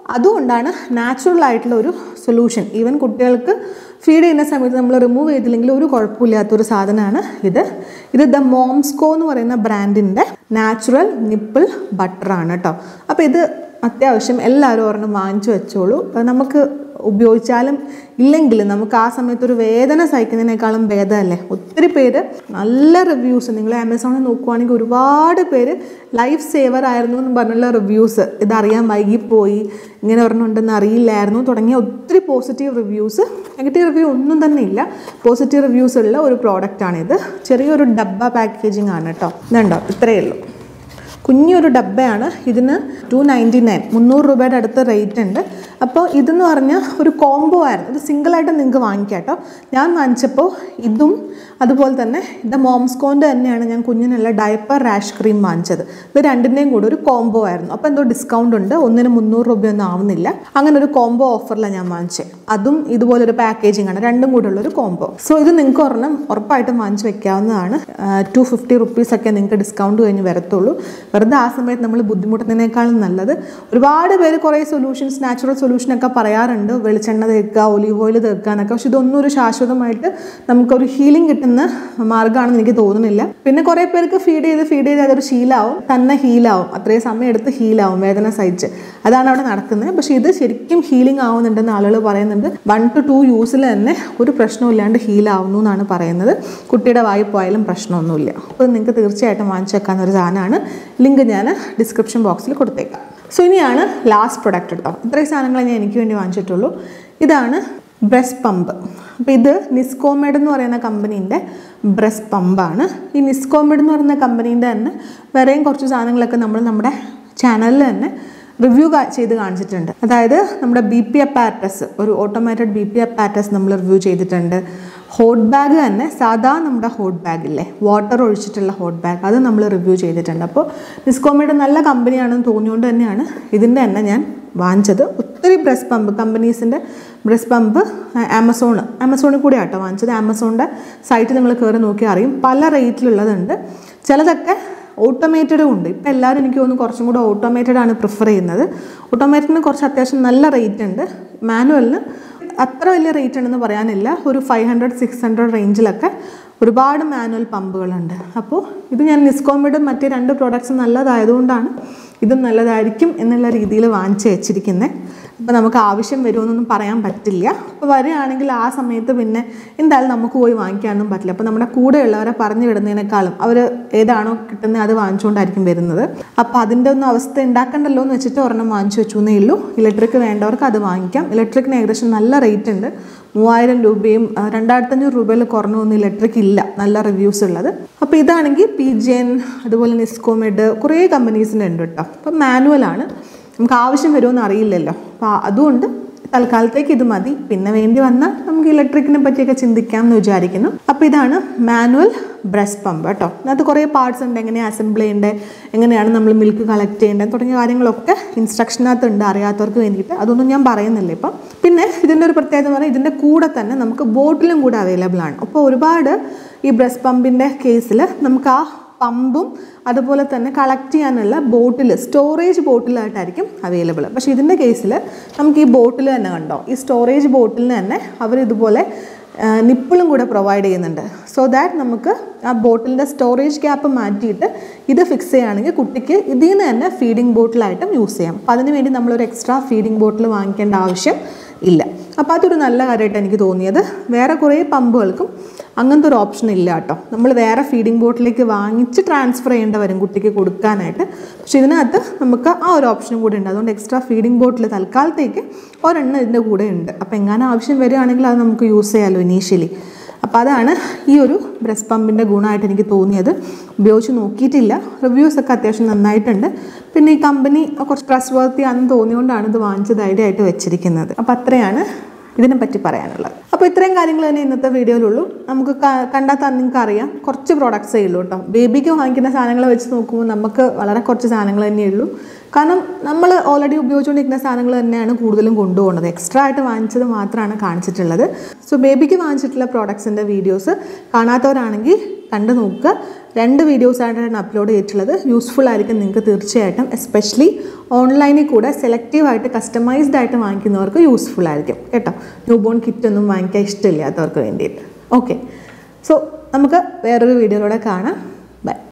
അതുകൊണ്ടാണ് നാച്ചുറൽ ആയിട്ടുള്ള ഒരു സൊല്യൂഷൻ ഈവൻ കുട്ടികൾക്ക് ഫീഡ് ചെയ്യുന്ന സമയത്ത് നമ്മൾ റിമൂവ് ചെയ്തില്ലെങ്കിൽ ഒരു കുഴപ്പമില്ലാത്തൊരു സാധനമാണ് ഇത് ഇത് ദ മോംസ്കോ എന്ന് പറയുന്ന ബ്രാൻഡിൻ്റെ നാച്ചുറൽ നിപ്പിൾ ബട്ടറാണ് കേട്ടോ അപ്പോൾ ഇത് അത്യാവശ്യം എല്ലാവരും ഒരെണ്ണം വാങ്ങിച്ചു വെച്ചോളൂ അത് നമുക്ക് ഉപയോഗിച്ചാലും ഇല്ലെങ്കിലും നമുക്ക് ആ സമയത്ത് ഒരു വേദന സഹിക്കുന്നതിനേക്കാളും ഭേദമല്ലേ ഒത്തിരി പേര് നല്ല റിവ്യൂസ് നിങ്ങൾ ആമസോണിൽ നോക്കുവാണെങ്കിൽ ഒരുപാട് പേര് ലൈഫ് സേവർ ആയിരുന്നു എന്ന് പറഞ്ഞുള്ള റിവ്യൂസ് ഇതറിയാൻ വൈകിപ്പോയി ഇങ്ങനെ ഒരെണ്ണം ഉണ്ടെന്ന് അറിയില്ലായിരുന്നു തുടങ്ങിയ ഒത്തിരി പോസിറ്റീവ് റിവ്യൂസ് നെഗറ്റീവ് റിവ്യൂ ഒന്നും തന്നെ ഇല്ല പോസിറ്റീവ് റിവ്യൂസ് ഉള്ള ഒരു പ്രോഡക്റ്റാണിത് ചെറിയൊരു ഡബ്ബ പാക്കേജിംഗ് ആണ് കേട്ടോ ഇതുണ്ടോ ഇത്രയേ ഉള്ളൂ കുഞ്ഞൊരു ഡബ്ബയാണ് ഇതിന് ടു നയൻറ്റി നയൻ മുന്നൂറ് രൂപയുടെ അടുത്ത് റേറ്റ് ഉണ്ട് അപ്പോൾ ഇതെന്ന് പറഞ്ഞാൽ ഒരു കോംബോ ആയിരുന്നു ഇത് സിംഗിളായിട്ട് നിങ്ങൾക്ക് വാങ്ങിക്കാം കേട്ടോ ഞാൻ വാങ്ങിച്ചപ്പോൾ ഇതും അതുപോലെ തന്നെ ഇത് മോംസ്കോൻ്റെ തന്നെയാണ് ഞാൻ കുഞ്ഞിനുള്ള ഡയപ്പർ റാഷ് ക്രീം വാങ്ങിച്ചത് ഇത് രണ്ടിൻ്റെയും കൂടെ ഒരു കോംബോ ആയിരുന്നു അപ്പോൾ എന്തോ ഡിസ്കൗണ്ട് ഉണ്ട് ഒന്നിന് മുന്നൂറ് രൂപയൊന്നും ആവുന്നില്ല അങ്ങനെ ഒരു കോംബോ ഓഫറിലാണ് ഞാൻ വാങ്ങിച്ചത് അതും ഇതുപോലൊരു പാക്കേജിംഗ് ആണ് രണ്ടും കൂടെ ഉള്ളൊരു കോംബോ സോ ഇത് നിങ്ങൾക്ക് ഒരെണ്ണം ഉറപ്പായിട്ടും വാങ്ങിച്ച് വെക്കാവുന്നതാണ് ടു ഫിഫ്റ്റി റുപ്പീസൊക്കെ നിങ്ങൾക്ക് ഡിസ്കൗണ്ട് കഴിഞ്ഞ് വരത്തുള്ളൂ വെറുതെ ആ സമയത്ത് നമ്മൾ ബുദ്ധിമുട്ടുന്നതിനേക്കാളും നല്ലത് ഒരുപാട് പേര് കുറേ സൊല്യൂഷൻസ് നാച്ചുറൽ സൊല്യൂഷനൊക്കെ പറയാറുണ്ട് വെളിച്ചെണ്ണ തേക്കുക ഒലിവ് ഓയിൽ തേക്കുക എന്നൊക്കെ പക്ഷെ ഇതൊന്നും ഒരു ശാശ്വതമായിട്ട് നമുക്കൊരു ഹീലിംഗ് കിട്ടുന്ന മാർഗ്ഗമാണെന്ന് എനിക്ക് തോന്നുന്നില്ല പിന്നെ കുറേ പേർക്ക് ഫീഡ് ചെയ്ത് ഫീഡ് ചെയ്ത് അതൊരു ശീലാവും തന്നെ ഹീലാവും അത്രയും സമയം എടുത്ത് ഹീലാവും വേദന സഹിച്ച് അതാണ് അവിടെ നടക്കുന്നത് പക്ഷേ ഇത് ശരിക്കും ഹീലിംഗ് ആവുന്നുണ്ടെന്ന് ആളുകൾ പറയുന്നുണ്ട് വൺ ടു ടു യൂസിൽ തന്നെ ഒരു പ്രശ്നമില്ലാണ്ട് ഹീലാവുന്നു എന്നാണ് പറയുന്നത് കുട്ടിയുടെ വായി പോയാലും പ്രശ്നമൊന്നുമില്ല അപ്പോൾ നിങ്ങൾക്ക് തീർച്ചയായിട്ടും വാങ്ങിച്ചു വെക്കാവുന്ന ഒരു സാധനമാണ് ലിങ്ക് ഞാൻ ഡിസ്ക്രിപ്ഷൻ ബോക്സിൽ കൊടുത്തേക്കാം സോ ഇനിയാണ് ലാസ്റ്റ് പ്രൊഡക്റ്റ് കേട്ടോ ഇത്രയും സാധനങ്ങൾ ഞാൻ എനിക്ക് വേണ്ടി വാങ്ങിച്ചിട്ടുള്ളൂ ഇതാണ് ബ്രസ്റ്റ് പമ്പ് അപ്പോൾ ഇത് നിസ്കോമെഡ് എന്ന് പറയുന്ന കമ്പനീൻ്റെ ബ്രസ്റ്റ് പമ്പാണ് ഈ നിസ്കോമെഡ് എന്ന് പറയുന്ന കമ്പനീൻ്റെ തന്നെ വേറെയും കുറച്ച് സാധനങ്ങളൊക്കെ നമ്മൾ നമ്മുടെ ചാനലിൽ തന്നെ റിവ്യൂ ചെയ്ത് കാണിച്ചിട്ടുണ്ട് അതായത് നമ്മുടെ ബി പി അപ്പാറ്റസ് ഒരു ഓട്ടോമാറ്റഡ് ബി പി അപ്പാറ്റസ് നമ്മൾ റിവ്യൂ ചെയ്തിട്ടുണ്ട് ഹോട്ട് ബാഗ് തന്നെ സാധാ നമ്മുടെ ഹോട്ട് ബാഗില്ലേ വാട്ടർ ഒഴിച്ചിട്ടുള്ള ഹോട്ട് ബാഗ് അത് നമ്മൾ റിവ്യൂ ചെയ്തിട്ടുണ്ട് അപ്പോൾ നിസ്കോമയുടെ നല്ല കമ്പനിയാണെന്ന് തോന്നിയുകൊണ്ട് തന്നെയാണ് ഇതിൻ്റെ തന്നെ ഞാൻ വാങ്ങിച്ചത് ഒത്തിരി ബ്രസ്റ്റ് പമ്പ് കമ്പനീസിൻ്റെ ബ്രസ്റ്റ് പമ്പ് ആമസോൺ ആമസോണിൽ കൂടെ ആട്ടോ വാങ്ങിച്ചത് ആമസോണിൻ്റെ സൈറ്റ് നിങ്ങൾ കയറി നോക്കിയാൽ അറിയും പല റേറ്റിലുള്ളതുണ്ട് ചിലതൊക്കെ ഓട്ടോമേറ്റഡും ഉണ്ട് ഇപ്പം എല്ലാവരും എനിക്ക് തോന്നുന്നു കുറച്ചും കൂടെ ഓട്ടോമേറ്റഡ് ആണ് പ്രിഫർ ചെയ്യുന്നത് ഓട്ടോമേറ്റഡിന് കുറച്ച് അത്യാവശ്യം നല്ല റേറ്റ് ഉണ്ട് മാനുവലിന് അത്ര വലിയ റേറ്റ് ഉണ്ടെന്ന് പറയാനില്ല ഒരു ഫൈവ് ഹൺഡ്രഡ് സിക്സ് ഹൺഡ്രഡ് റേഞ്ചിലൊക്കെ ഒരുപാട് മാനുവൽ പമ്പുകളുണ്ട് അപ്പോൾ ഇത് ഞാൻ നിസ്കോമിഡും മറ്റേ രണ്ട് പ്രോഡക്ട്സും നല്ലതായതുകൊണ്ടാണ് ഇതും നല്ലതായിരിക്കും എന്നുള്ള രീതിയിൽ വാങ്ങിച്ച് വെച്ചിരിക്കുന്നത് അപ്പോൾ നമുക്ക് ആവശ്യം വരുമെന്നൊന്നും പറയാൻ പറ്റില്ല അപ്പോൾ വരികയാണെങ്കിൽ ആ സമയത്ത് പിന്നെ എന്തായാലും നമുക്ക് പോയി വാങ്ങിക്കാനൊന്നും പറ്റില്ല അപ്പോൾ നമ്മുടെ കൂടെയുള്ളവരെ പറഞ്ഞു വിടുന്നതിനേക്കാളും അവർ ഏതാണോ കിട്ടുന്നത് അത് വാങ്ങിച്ചുകൊണ്ടായിരിക്കും വരുന്നത് അപ്പോൾ അതിൻ്റെ ഒന്നും അവസ്ഥ ഉണ്ടാക്കണ്ടല്ലോ എന്ന് വെച്ചിട്ട് ഒരെണ്ണം വാങ്ങിച്ചു വെച്ചു എന്നേ ഉള്ളൂ ഇലക്ട്രിക് വേണ്ടവർക്ക് അത് വാങ്ങിക്കാം ഇലക്ട്രിക്കിന് ഏകദേശം നല്ല റേറ്റ് ഉണ്ട് മൂവായിരം രൂപയും ആ, രണ്ടായിരത്തഞ്ഞൂറ് രൂപയിൽ കുറഞ്ഞൊന്നും ഇലക്ട്രിക് ഇല്ല നല്ല റിവ്യൂസ് ഉള്ളത് അപ്പോൾ ഇതാണെങ്കിൽ പി ജി എൻ അതുപോലെ നിസ്കോമെഡ് കുറേ കമ്പനീസിൻ്റെ ഉണ്ട് കേട്ടോ അപ്പോൾ മാനുവലാണ് നമുക്ക് ആവശ്യം വരുമെന്ന് അറിയില്ലല്ലോ അപ്പോൾ അതുകൊണ്ട് തൽക്കാലത്തേക്ക് ഇത് മതി പിന്നെ വേണ്ടി വന്നാൽ നമുക്ക് ഇലക്ട്രിക്കിനെ പറ്റിയൊക്കെ ചിന്തിക്കാം എന്ന് വിചാരിക്കുന്നു അപ്പോൾ ഇതാണ് മാനുവൽ ബ്രസ്റ്റ് പമ്പ് കേട്ടോ അതിനകത്ത് കുറേ പാർട്സ് ഉണ്ട് എങ്ങനെയാണ് അസംബിൾ ചെയ്യേണ്ടത് എങ്ങനെയാണ് നമ്മൾ മിൽക്ക് കളക്ട് ചെയ്യേണ്ടത് തുടങ്ങിയ കാര്യങ്ങളൊക്കെ ഇൻസ്ട്രക്ഷനകത്ത് ഉണ്ട് അറിയാത്തവർക്ക് വേണ്ടിയിട്ട് അതൊന്നും ഞാൻ പറയുന്നില്ല ഇപ്പം പിന്നെ ഇതിൻ്റെ ഒരു പ്രത്യേകത എന്ന് പറഞ്ഞാൽ ഇതിൻ്റെ കൂടെ തന്നെ നമുക്ക് ബോട്ടിലും കൂടെ അവൈലബിൾ ആണ് അപ്പോൾ ഒരുപാട് ഈ ബ്രസ്റ്റ് പമ്പിൻ്റെ കേസിൽ നമുക്ക് ആ പമ്പും അതുപോലെ തന്നെ കളക്ട് ചെയ്യാനുള്ള ബോട്ടിൽ സ്റ്റോറേജ് ബോട്ടിലായിട്ടായിരിക്കും അവൈലബിൾ പക്ഷേ ഇതിൻ്റെ കേസിൽ നമുക്ക് ഈ ബോട്ടിൽ തന്നെ കണ്ടോ ഈ സ്റ്റോറേജ് ബോട്ടിലിന് തന്നെ അവർ ഇതുപോലെ നിപ്പിളും കൂടെ പ്രൊവൈഡ് ചെയ്യുന്നുണ്ട് സോ ദാറ്റ് നമുക്ക് ആ ബോട്ടിലിൻ്റെ സ്റ്റോറേജ് ഗ്യാപ്പ് മാറ്റിയിട്ട് ഇത് ഫിക്സ് ചെയ്യുകയാണെങ്കിൽ കുട്ടിക്ക് ഇതിൽ നിന്ന് തന്നെ ഫീഡിംഗ് ബോട്ടിലായിട്ടും യൂസ് ചെയ്യാം അപ്പോൾ അതിന് വേണ്ടി നമ്മളൊരു എക്സ്ട്രാ ഫീഡിംഗ് ബോട്ടിൽ വാങ്ങിക്കേണ്ട ആവശ്യം ഇല്ല അപ്പോൾ അതൊരു നല്ല കാര്യമായിട്ട് എനിക്ക് തോന്നിയത് വേറെ കുറേ പമ്പുകൾക്കും അങ്ങനത്തെ ഒരു ഓപ്ഷൻ ഇല്ല കേട്ടോ നമ്മൾ വേറെ ഫീഡിംഗ് ബോട്ടിലേക്ക് വാങ്ങിച്ച് ട്രാൻസ്ഫർ ചെയ്യേണ്ട വരും കുട്ടിക്ക് കൊടുക്കാനായിട്ട് പക്ഷെ ഇതിനകത്ത് നമുക്ക് ആ ഒരു ഓപ്ഷനും കൂടി ഉണ്ട് അതുകൊണ്ട് എക്സ്ട്രാ ഫീഡിംഗ് ബോട്ടിൽ തൽക്കാലത്തേക്ക് ഒരെണ്ണം ഇതിൻ്റെ കൂടെ ഉണ്ട് അപ്പോൾ എങ്ങനെ ആവശ്യം വരികയാണെങ്കിൽ അത് നമുക്ക് യൂസ് ചെയ്യാമല്ലോ ഇനീഷ്യലി അപ്പോൾ അതാണ് ഈ ഒരു ബ്രസ്റ്റ് പമ്പിൻ്റെ ഗുണമായിട്ട് എനിക്ക് തോന്നിയത് ഉപയോഗിച്ച് നോക്കിയിട്ടില്ല റിവ്യൂസ് ഒക്കെ അത്യാവശ്യം നന്നായിട്ടുണ്ട് പിന്നെ ഈ കമ്പനി കുറച്ച് ട്രസ്റ്റ് വർത്തി ആണെന്ന് തോന്നിയുകൊണ്ടാണ് ഇത് വാങ്ങിച്ച് ധൈര്യമായിട്ട് വെച്ചിരിക്കുന്നത് അപ്പോൾ അത്രയാണ് ഇതിനെ പറ്റി പറയാനുള്ളത് അപ്പോൾ ഇത്രയും കാര്യങ്ങൾ തന്നെ ഇന്നത്തെ വീഡിയോയിലുള്ളൂ നമുക്ക് ക- കണ്ടാൽ തന്നെ നിങ്ങൾക്ക് അറിയാം കുറച്ച് പ്രോഡക്ട്സേ ഉള്ളൂ കേട്ടോ ബേബിക്ക് വാങ്ങിക്കുന്ന സാധനങ്ങൾ വെച്ച് നോക്കുമ്പോൾ നമുക്ക് വളരെ കുറച്ച് സാധനങ്ങൾ തന്നെയേ ഉള്ളൂ കാരണം നമ്മൾ ഓൾറെഡി ഉപയോഗിച്ചുകൊണ്ടിരിക്കുന്ന സാധനങ്ങൾ തന്നെയാണ് കൂടുതലും കൊണ്ടുപോകുന്നത് എക്സ്ട്രാ ആയിട്ട് വാങ്ങിച്ചത് മാത്രമാണ് കാണിച്ചിട്ടുള്ളത് സോ ബേബിക്ക് വാങ്ങിച്ചിട്ടുള്ള പ്രോഡക്ട്സിൻ്റെ വീഡിയോസ് കാണാത്തവരാണെങ്കിൽ കണ്ടു നോക്കുക രണ്ട് വീഡിയോസായിട്ടാണ് അപ്ലോഡ് ചെയ്തിട്ടുള്ളത് യൂസ്ഫുൾ ആയിരിക്കും നിങ്ങൾക്ക് തീർച്ചയായിട്ടും എസ്പെഷ്യലി ഓൺലൈനിൽ കൂടെ സെലക്റ്റീവായിട്ട് കസ്റ്റമൈസ്ഡ് ആയിട്ട് വാങ്ങിക്കുന്നവർക്ക് യൂസ്ഫുൾ ആയിരിക്കും കേട്ടോ ന്യൂ ബോൺ കിറ്റ് ഒന്നും വാങ്ങിക്കാൻ ഇഷ്ടമില്ലാത്തവർക്ക് വേണ്ടിയിട്ട് ഓക്കെ സോ നമുക്ക് വേറൊരു വീഡിയോയിലൂടെ കാണാം ബൈ